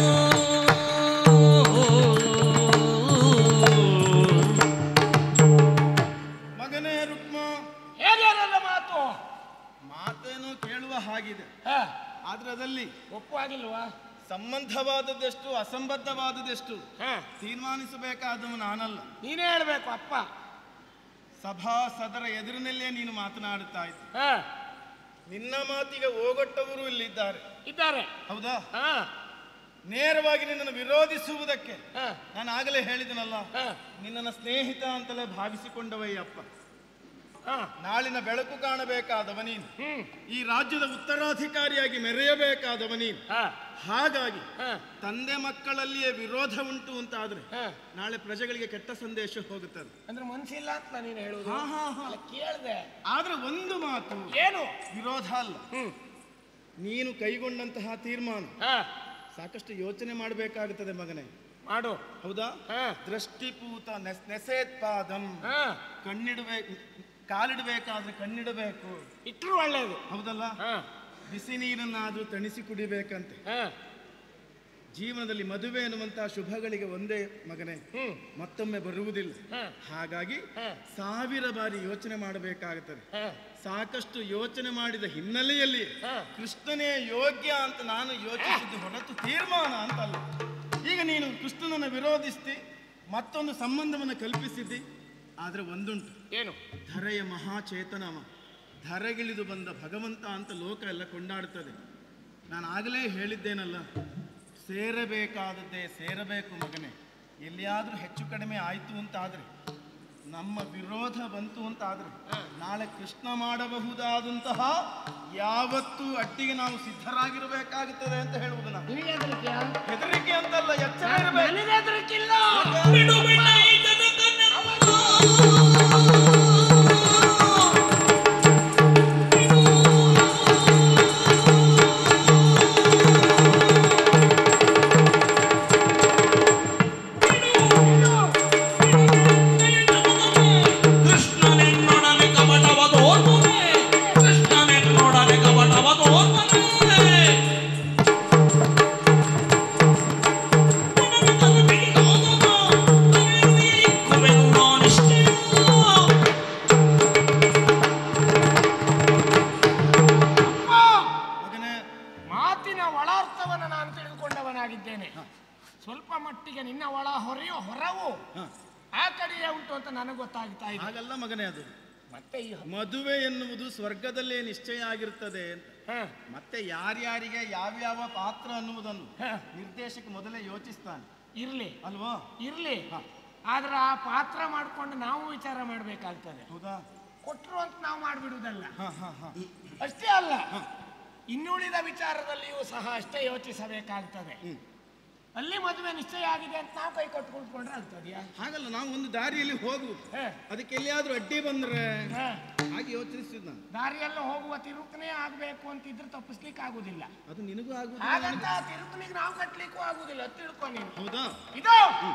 Speaker 2: ಮಗನೇ ರುಕ್ಮ
Speaker 4: ಹೇಗೆ ನನ್ನ ಮಾತು
Speaker 2: ಮಾತೇನೋ ಕೇಳುವ ಹಾಗಿದೆ
Speaker 4: ಹ.
Speaker 2: ಆದ್ರೆ ಅದರಲ್ಲಿ
Speaker 4: ಒಪ್ಪುವಾಗಿಲ್ವಾ
Speaker 2: ಸಂಬಂಧವಾದದ್ದೆಷ್ಟು ಅಸಂಬದ್ಧವಾದದ್ದೆಷ್ಟು
Speaker 4: ಹ.
Speaker 2: ತೀರ್ಮಾನಿಸಬೇಕಾದವ ನಾನಲ್ಲ
Speaker 4: ನೀನೇ ಹೇಳ್ಬೇಕು ಅಪ್ಪ
Speaker 2: ಸಭಾಸದರ ಎದುರಿನಲ್ಲೇ ನೀನು ಮಾತನಾಡುತ್ತಾ ಇದ್ದ
Speaker 4: ಹ.
Speaker 2: ನಿನ್ನ ಮಾತಿಗೆ ಓಗೊಟ್ಟವರು ಇಲ್ಲಿದ್ದಾರೆ
Speaker 4: ಇದ್ದಾರೆ
Speaker 2: ಹೌದಾ
Speaker 4: ಹ.
Speaker 2: ನೇರವಾಗಿ ನಿನ್ನನ್ನು ವಿರೋಧಿಸುವುದಕ್ಕೆ
Speaker 4: ಹ.
Speaker 2: ನಾನು ಆಗಲೇ ಹೇಳಿದನಲ್ಲ
Speaker 4: ಹ.
Speaker 2: ನಿನ್ನನ್ನು ಸ್ನೇಹಿತ ಅಂತಲೇ ಭಾವಿಸಿಕೊಂಡವಯ್ಯಪ್ಪ
Speaker 4: ಹ.
Speaker 2: ನಾಳಿನ ಬೆಳಕು ಕಾಣಬೇಕಾದವ ನೀನು
Speaker 4: ಹ್ಮ್
Speaker 2: ಈ ರಾಜ್ಯದ ಉತ್ತರಾಧಿಕಾರಿಯಾಗಿ ಮೆರೆಯಬೇಕಾದವ ನೀನು
Speaker 4: ಹ.
Speaker 2: ಹಾಗಾಗಿ
Speaker 4: ಹ.
Speaker 2: ತಂದೆ ಮಕ್ಕಳಲ್ಲಿಯೇ ವಿರೋಧ ಉಂಟು ಅಂತಾದ್ರೆ
Speaker 4: ಹ.
Speaker 2: ನಾಳೆ ಪ್ರಜೆಗಳಿಗೆ ಕೆಟ್ಟ ಸಂದೇಶ ಹೋಗುತ್ತದೆ
Speaker 4: ಅಂದ್ರೆ ಮನ್ಸಿಲ್ಲ ಅಂತ ನೀನು ಹೇಳುದು
Speaker 2: ಹಾ, ಹಾ, ಹಾ.
Speaker 4: ಅಲ್ಲ, ಕೇಳ್ದೆ
Speaker 2: ಆದ್ರೆ ಒಂದು ಮಾತು
Speaker 4: ಏನು
Speaker 2: ವಿರೋಧ ಅಲ್ಲ
Speaker 4: ಹ್ಮ್
Speaker 2: ನೀನು ಕೈಗೊಂಡಂತಹ ತೀರ್ಮಾನ
Speaker 4: ಹ.
Speaker 2: ಸಾಕಷ್ಟು ಯೋಚನೆ ಮಾಡಬೇಕಾಗುತ್ತದೆ ಮಗನೇ
Speaker 4: ಮಾಡು
Speaker 2: ಹೌದಾ
Speaker 4: ಹ.
Speaker 2: ದೃಷ್ಟಿಪೂತ ನೆಸ್- ನೆಸೇತ್ಪಾದಂ
Speaker 4: ಹ.
Speaker 2: ಕಣ್ಣಿಡುವೆ ಕಾಲಿಡಬೇಕಾದ್ರೆ ಕಣ್ಣಿಡಬೇಕು
Speaker 4: ಇಟ್ರು ಒಳ್ಳೇದು
Speaker 2: ಹೌದಲ್ಲ
Speaker 4: ಹಾ
Speaker 2: ಬಿಸಿ ನೀರನ್ನಾದ್ರೂ ತಣಿಸಿ ಕುಡಿಬೇಕಂತೆ
Speaker 4: ಹಾ
Speaker 2: ಜೀವನದಲ್ಲಿ ಮದುವೆ ಎನ್ನುವಂತಹ ಶುಭಗಳಿಗೆ ಒಂದೇ ಮಗನೇ
Speaker 4: ಹ್ಮ್
Speaker 2: ಮತ್ತೊಮ್ಮೆ ಬರುವುದಿಲ್ಲ
Speaker 4: ಹಾ.
Speaker 2: ಹಾಗಾಗಿ
Speaker 4: ಹಾ.
Speaker 2: ಸಾವಿರ ಬಾರಿ ಯೋಚನೆ ಮಾಡಬೇಕಾಗುತ್ತದೆ
Speaker 4: ಹಾ
Speaker 2: ಸಾಕಷ್ಟು ಯೋಚನೆ ಮಾಡಿದ ಹಿನ್ನೆಲೆಯಲ್ಲಿ
Speaker 4: ಹಾ.
Speaker 2: ಕೃಷ್ಣನೇ ಯೋಗ್ಯ ಅಂತ ನಾನು ಯೋಚಿಸಿದ್ದು ಹೊರತು ತೀರ್ಮಾನ ಅಂತಲ್ಲ ಈಗ ನೀನು ಕೃಷ್ಣನನ್ನು ವಿರೋಧಿಸ್ತಿ ಮತ್ತೊಂದು ಸಂಬಂಧವನ್ನು ಕಲ್ಪಿಸಿದ್ದಿ ಆದರೆ ಒಂದುಂಟು
Speaker 4: ಏನು
Speaker 2: ಧರೆಯ ಮಹಾಚೇತನವ ಧರೆಗಿಳಿದು ಬಂದ ಭಗವಂತ ಅಂತ ಲೋಕ ಎಲ್ಲ ಕೊಂಡಾಡುತ್ತದೆ ನಾನು ಆಗಲೇ ಹೇಳಿದ್ದೇನಲ್ಲ ಸೇರಬೇಕಾದದ್ದೇ ಸೇರಬೇಕು ಮಗನೇ ಎಲ್ಲಿಯಾದರೂ ಹೆಚ್ಚು ಕಡಿಮೆ ಆಯಿತು ಅಂತಾದರೆ ನಮ್ಮ ವಿರೋಧ ಬಂತು ಅಂತಾದರೆ ನಾಳೆ ಕೃಷ್ಣ ಮಾಡಬಹುದಾದಂತಹ ಯಾವತ್ತೂ ಅಡ್ಡಿಗೆ ನಾವು ಸಿದ್ಧರಾಗಿರಬೇಕಾಗುತ್ತದೆ ಅಂತ ಹೇಳುವುದು ನಾನು
Speaker 4: ನಿನಗೆ ಹೆದರಿಕೆಯಾ?
Speaker 2: ಹೆದರಿಕೆ ಅಂತಲ್ಲ ಎಚ್ಚರ ಇರಬೇಕು
Speaker 4: ನನಗೆ ಹೆದರಿಕಿಲ್ಲ
Speaker 1: ಬಿಡು ಬಿಡ ಈ ಜಗತ್ತನ್ನೆಲ್ಲ. ಕೃಷ್ಣನೆನ್ನೊಡನೆ ಕಪಟವ ತೋರ್ಪನೆ ಕೃಷ್ಣನೆನ್ನೊಡನೆ ಕಪಟವ ತೋರ್ಪನೆ
Speaker 2: ಮಗನೇ
Speaker 4: ಮಾತಿನ ಒಳಾರ್ಥವನ್ನು ನಾನು ತಿಳಿದುಕೊಂಡವನಾಗಿದ್ದೇನೆ ಸ್ವಲ್ಪ ಮಟ್ಟಿಗೆ ನಿನ್ನ ಒಳ ಹೊರೆಯೋ ಹೊರವು
Speaker 2: ಹ.
Speaker 4: ಆ ಕಡೆಯೇ ಉಂಟು ಅಂತ ನನಗೆ ಗೊತ್ತಾಗ್ತಾ ಇದೆ
Speaker 2: ಹಾಗಲ್ಲ ಮಗನೇ ಅದು
Speaker 4: ಮತ್ತೆ ಈ
Speaker 2: ಮದುವೆ ಎನ್ನುವುದು ಸ್ವರ್ಗದಲ್ಲೇ ನಿಶ್ಚಯ ಆಗಿರುತ್ತದೆ ಅಂತ
Speaker 4: ಹ,
Speaker 2: ಮತ್ತೆ ಯಾರ್ಯಾರಿಗೆ ಯಾವ್ಯಾವ ಪಾತ್ರ ಅನ್ನುವುದನ್ನು
Speaker 4: ಹ,
Speaker 2: ನಿರ್ದೇಶಕ ಮೊದಲೇ ಯೋಚಿಸ್ತಾನೆ
Speaker 4: ಇರ್ಲಿ
Speaker 2: ಅಲ್ವಾ
Speaker 4: ಇರ್ಲಿ
Speaker 2: ಹ.
Speaker 4: ಆದ್ರೆ ಆ ಪಾತ್ರ ಮಾಡ್ಕೊಂಡು ನಾವು ವಿಚಾರ ಮಾಡ್ಬೇಕಾಗ್ತದೆ
Speaker 2: ಹೌದಾ
Speaker 4: ಕೊಟ್ರು ಅಂತ ನಾವು ಮಾಡ್ಬಿಡುವುದಲ್ಲ
Speaker 2: ಹ, ಹ, ಹ.
Speaker 4: ಅಷ್ಟೇ ಅಲ್ಲ ಇನ್ನುಳಿದ ವಿಚಾರದಲ್ಲಿಯೂ ಸಹ ಅಷ್ಟೇ ಯೋಚಿಸಬೇಕಾಗ್ತದೆ
Speaker 2: ಹ್ಮ್.
Speaker 4: ಅಲ್ಲಿ ಮದುವೆ ನಿಶ್ಚಯ ಆಗಿದೆ ಅಂತ ನಾವು ಕೈ ಕೊಟ್ಟು ಕುತ್ಕೊಂಡ್ರೆ ಆಗ್ತದ್ಯಾ
Speaker 2: ಹಾಗಲ್ಲ ನಾವು ಒಂದು ದಾರಿಯಲ್ಲಿ ಹೋಗುವುದು
Speaker 4: ಹ,
Speaker 2: ಅದಕ್ಕೆ ಎಲ್ಲಿಯಾದ್ರೂ ಅಡ್ಡಿ ಬಂದ್ರೆ
Speaker 4: ಹ.
Speaker 2: ಹಾಗೆ ಯೋಚಿಸಿದ್ ನಾನು
Speaker 4: ದಾರಿಯಲ್ಲಿ ಹೋಗುವ ತಿರುಪನೇ ಆಗ್ಬೇಕು ಅಂತಿದ್ರೆ ತಪ್ಪಿಸ್ಲಿಕ್ಕೆ ಆಗುದಿಲ್ಲ
Speaker 2: ಅದು ನಿನಗೂ ಆಗುದು
Speaker 4: ಹಾಗಂತ ತಿರುಪನಿಗೆ ನಾವು ಕಟ್ಲಿಕ್ಕೂ ಆಗುದಿಲ್ಲ ಅದ್ ತಿಳ್ಕೊ ನೀನು
Speaker 2: ಹೌದಾ
Speaker 4: ಇದು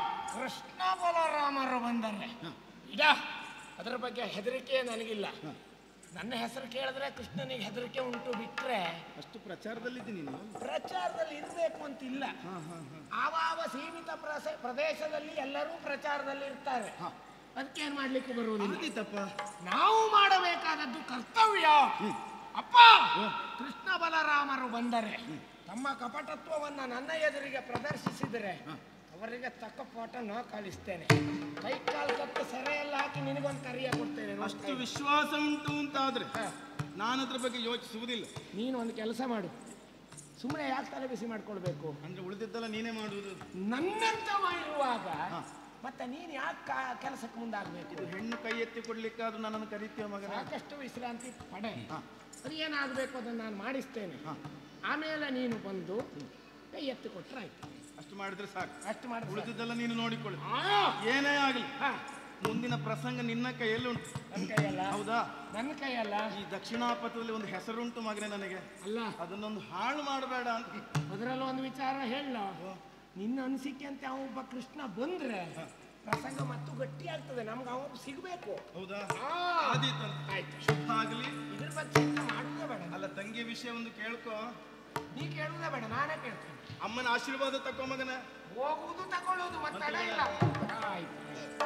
Speaker 4: ಕೃಷ್ಣ ಬಲರಾಮರು ಬಂದರೆ ಇಡ ಅದರ ಬಗ್ಗೆ ಹೆದರಿಕೆ ನನಗಿಲ್ಲ ನನ್ನ ಹೆಸರು ಕೇಳಿದ್ರೆ ಕೃಷ್ಣನಿಗೆ ಹೆದರಿಕೆ ಉಂಟು ಬಿಟ್ರೆ
Speaker 2: ಅಷ್ಟು ಪ್ರಚಾರದಲ್ಲಿದ್ದಿ ನೀನು
Speaker 4: ಪ್ರಚಾರದಲ್ಲಿ ಇರಬೇಕು ಅಂತಿಲ್ಲ
Speaker 2: ಹ, ಹ, ಹ.
Speaker 4: ಆವಾವ ಸೀಮಿತ ಪ್ರಸ- ಪ್ರದೇಶದಲ್ಲಿ ಎಲ್ಲರೂ ಪ್ರಚಾರದಲ್ಲಿ ಇರ್ತಾರೆ ಅದಕ್ಕೆ ಏನ್ ಮಾಡ್ಲಿಕ್ಕೆ ಬರುವುದಿಲ್ಲ
Speaker 2: ಆದೀತಪ್ಪ
Speaker 4: ನಾವು ಮಾಡಬೇಕಾದದ್ದು ಕರ್ತವ್ಯ ಅಪ್ಪ ಕೃಷ್ಣ ಬಲರಾಮರು ಬಂದರೆ ತಮ್ಮ ಕಪಟತ್ವವನ್ನ ನನ್ನ ಎದುರಿಗೆ ಪ್ರದರ್ಶಿಸಿದರೆ ಅವರಿಗೆ ತಕ್ಕ ಪಾಠ ನಾ ಕಳಿಸ್ತೇನೆ ಕೈ ಕಾಲು ಕತ್ತು ಸೆರೆಯೆಲ್ಲ ಹಾಕಿ ನಿನಗೊಂದು ಕರಿಯ ಕೊಡ್ತೇನೆ ನೋಡು
Speaker 2: ಅಷ್ಟು
Speaker 4: ಕೈ.
Speaker 2: ವಿಶ್ವಾಸ ಉಂಟು ಅಂತಾದ್ರೆ
Speaker 4: ಹ.
Speaker 2: ನಾನು ಅದ್ರ ಬಗ್ಗೆ ಯೋಚಿಸುವುದಿಲ್ಲ
Speaker 4: ನೀನು ಒಂದು ಕೆಲಸ ಮಾಡು ಸುಮ್ಮನೆ ಯಾಕೆ ತಲೆ ಬಿಸಿ ಮಾಡ್ಕೊಳ್ಬೇಕು
Speaker 2: ಅಂದ್ರೆ ಉಳಿದಿದ್ದೆಲ್ಲ ನೀನೇ ಮಾಡುವುದು
Speaker 4: ನನ್ನಂತವ ಇರುವಾಗ ಮತ್ತೆ ನೀನು ಯಾಕೆ ಕೆಲಸಕ್ಕೆ ಮುಂದಾಗಬೇಕು
Speaker 2: ಇದು ಹೆಣ್ಣು ಕೈ ಎತ್ತಿ ಕೊಡ್ಲಿಕ್ಕಾದ್ರೂ ನನ್ನನ್ನು ಕರೀತೀಯ ಮಗನ
Speaker 4: ಸಾಕಷ್ಟು ವಿಶ್ರಾಂತಿ ಪಡೆ
Speaker 2: ಹಾ.
Speaker 4: ಅದು ಏನಾಗಬೇಕು ಅದನ್ನು ನಾನು ಮಾಡಿಸ್ತೇನೆ
Speaker 2: ಹಾ.
Speaker 4: ಆಮೇಲೆ ನೀನು ಬಂದು ಕೈ ಎತ್ತಿ ಕೊಟ್ರೆ ಆಯ್ತು
Speaker 2: ಅಷ್ಟು ಮಾಡಿದ್ರೆ ಸಾಕು
Speaker 4: ಅಷ್ಟು ಮಾಡಿ
Speaker 2: ಉಳಿದಿದ್ದೆಲ್ಲ ನೀನು ನೋಡಿಕೊಳ್ಳಿ ಏನೇ ಆಗಲಿ ಮುಂದಿನ ಪ್ರಸಂಗ ನಿನ್ನ ಕೈಯಲ್ಲಿ ಉಂಟು
Speaker 4: ನನ್ನ ಕೈಯಲ್ಲ
Speaker 2: ಹೌದಾ
Speaker 4: ನನ್ನ ಕೈಯಲ್ಲ
Speaker 2: ಈ ದಕ್ಷಿಣಾಪಥದಲ್ಲಿ ಒಂದು ಹೆಸರುಂಟು ಮಗನೇ ನನಗೆ
Speaker 4: ಅಲ್ಲ
Speaker 2: ಅದನ್ನೊಂದು ಹಾಳು ಮಾಡಬೇಡ ಅಂತ
Speaker 4: ಅದರಲ್ಲೂ ಒಂದು ವಿಚಾರ ಹೇಳ ನಿನ್ನ ಅನಿಸಿಕೆ ಅಂತ ಅವ ಒಬ್ಬ ಕೃಷ್ಣ ಬಂದ್ರೆ ಪ್ರಸಂಗ ಮತ್ತು ಗಟ್ಟಿ ಆಗ್ತದೆ ನಮ್ಗೆ ಅವ ಸಿಗ್ಬೇಕು
Speaker 2: ಹೌದಾ
Speaker 4: ಆ,
Speaker 2: ಆದೀತಂತ
Speaker 4: ಆಯ್ತು
Speaker 2: ಶುಭ ಆಗಲಿ
Speaker 4: ಇದ್ರ ಬಗ್ಗೆ ಚಿಂತೆ ಮಾಡುವುದೇ ಬೇಡ
Speaker 2: ಅಲ್ಲ ತಂಗಿ ವಿಷಯ ಒಂದು ಕೇಳ್ಕೊ
Speaker 4: ನೀ ಕೇಳುವುದೇ ಬೇಡ ನಾನೇ ಕೇಳ್ತೇನೆ
Speaker 2: ಅಮ್ಮನ ಆಶೀರ್ವಾದ ತಕೋ ಮಗನ
Speaker 4: ಹೋಗುವುದು ತಗೊಳ್ಳೋದು ಮತ್ತೆ ತಡ ಇಲ್ಲ ಆಯ್ತು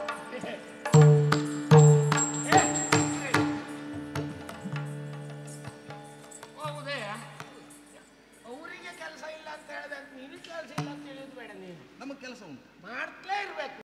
Speaker 4: ಏ, ಏ. ಹೋಗುದೇ ಅವರಿಗೆ ಕೆಲಸ ಇಲ್ಲ ಅಂತ ಹೇಳಿದೆ ಅಂತ ನಿನಗೆ ಕೆಲಸ ಇಲ್ಲ ಅಂತ ಹೇಳಿದ್ ಬೇಡ ನೀನು
Speaker 2: ನಮಗೆ ಕೆಲಸ ಉಂಟು
Speaker 4: ಮಾಡ್ತಲೇ ಇರ್ಬೇಕು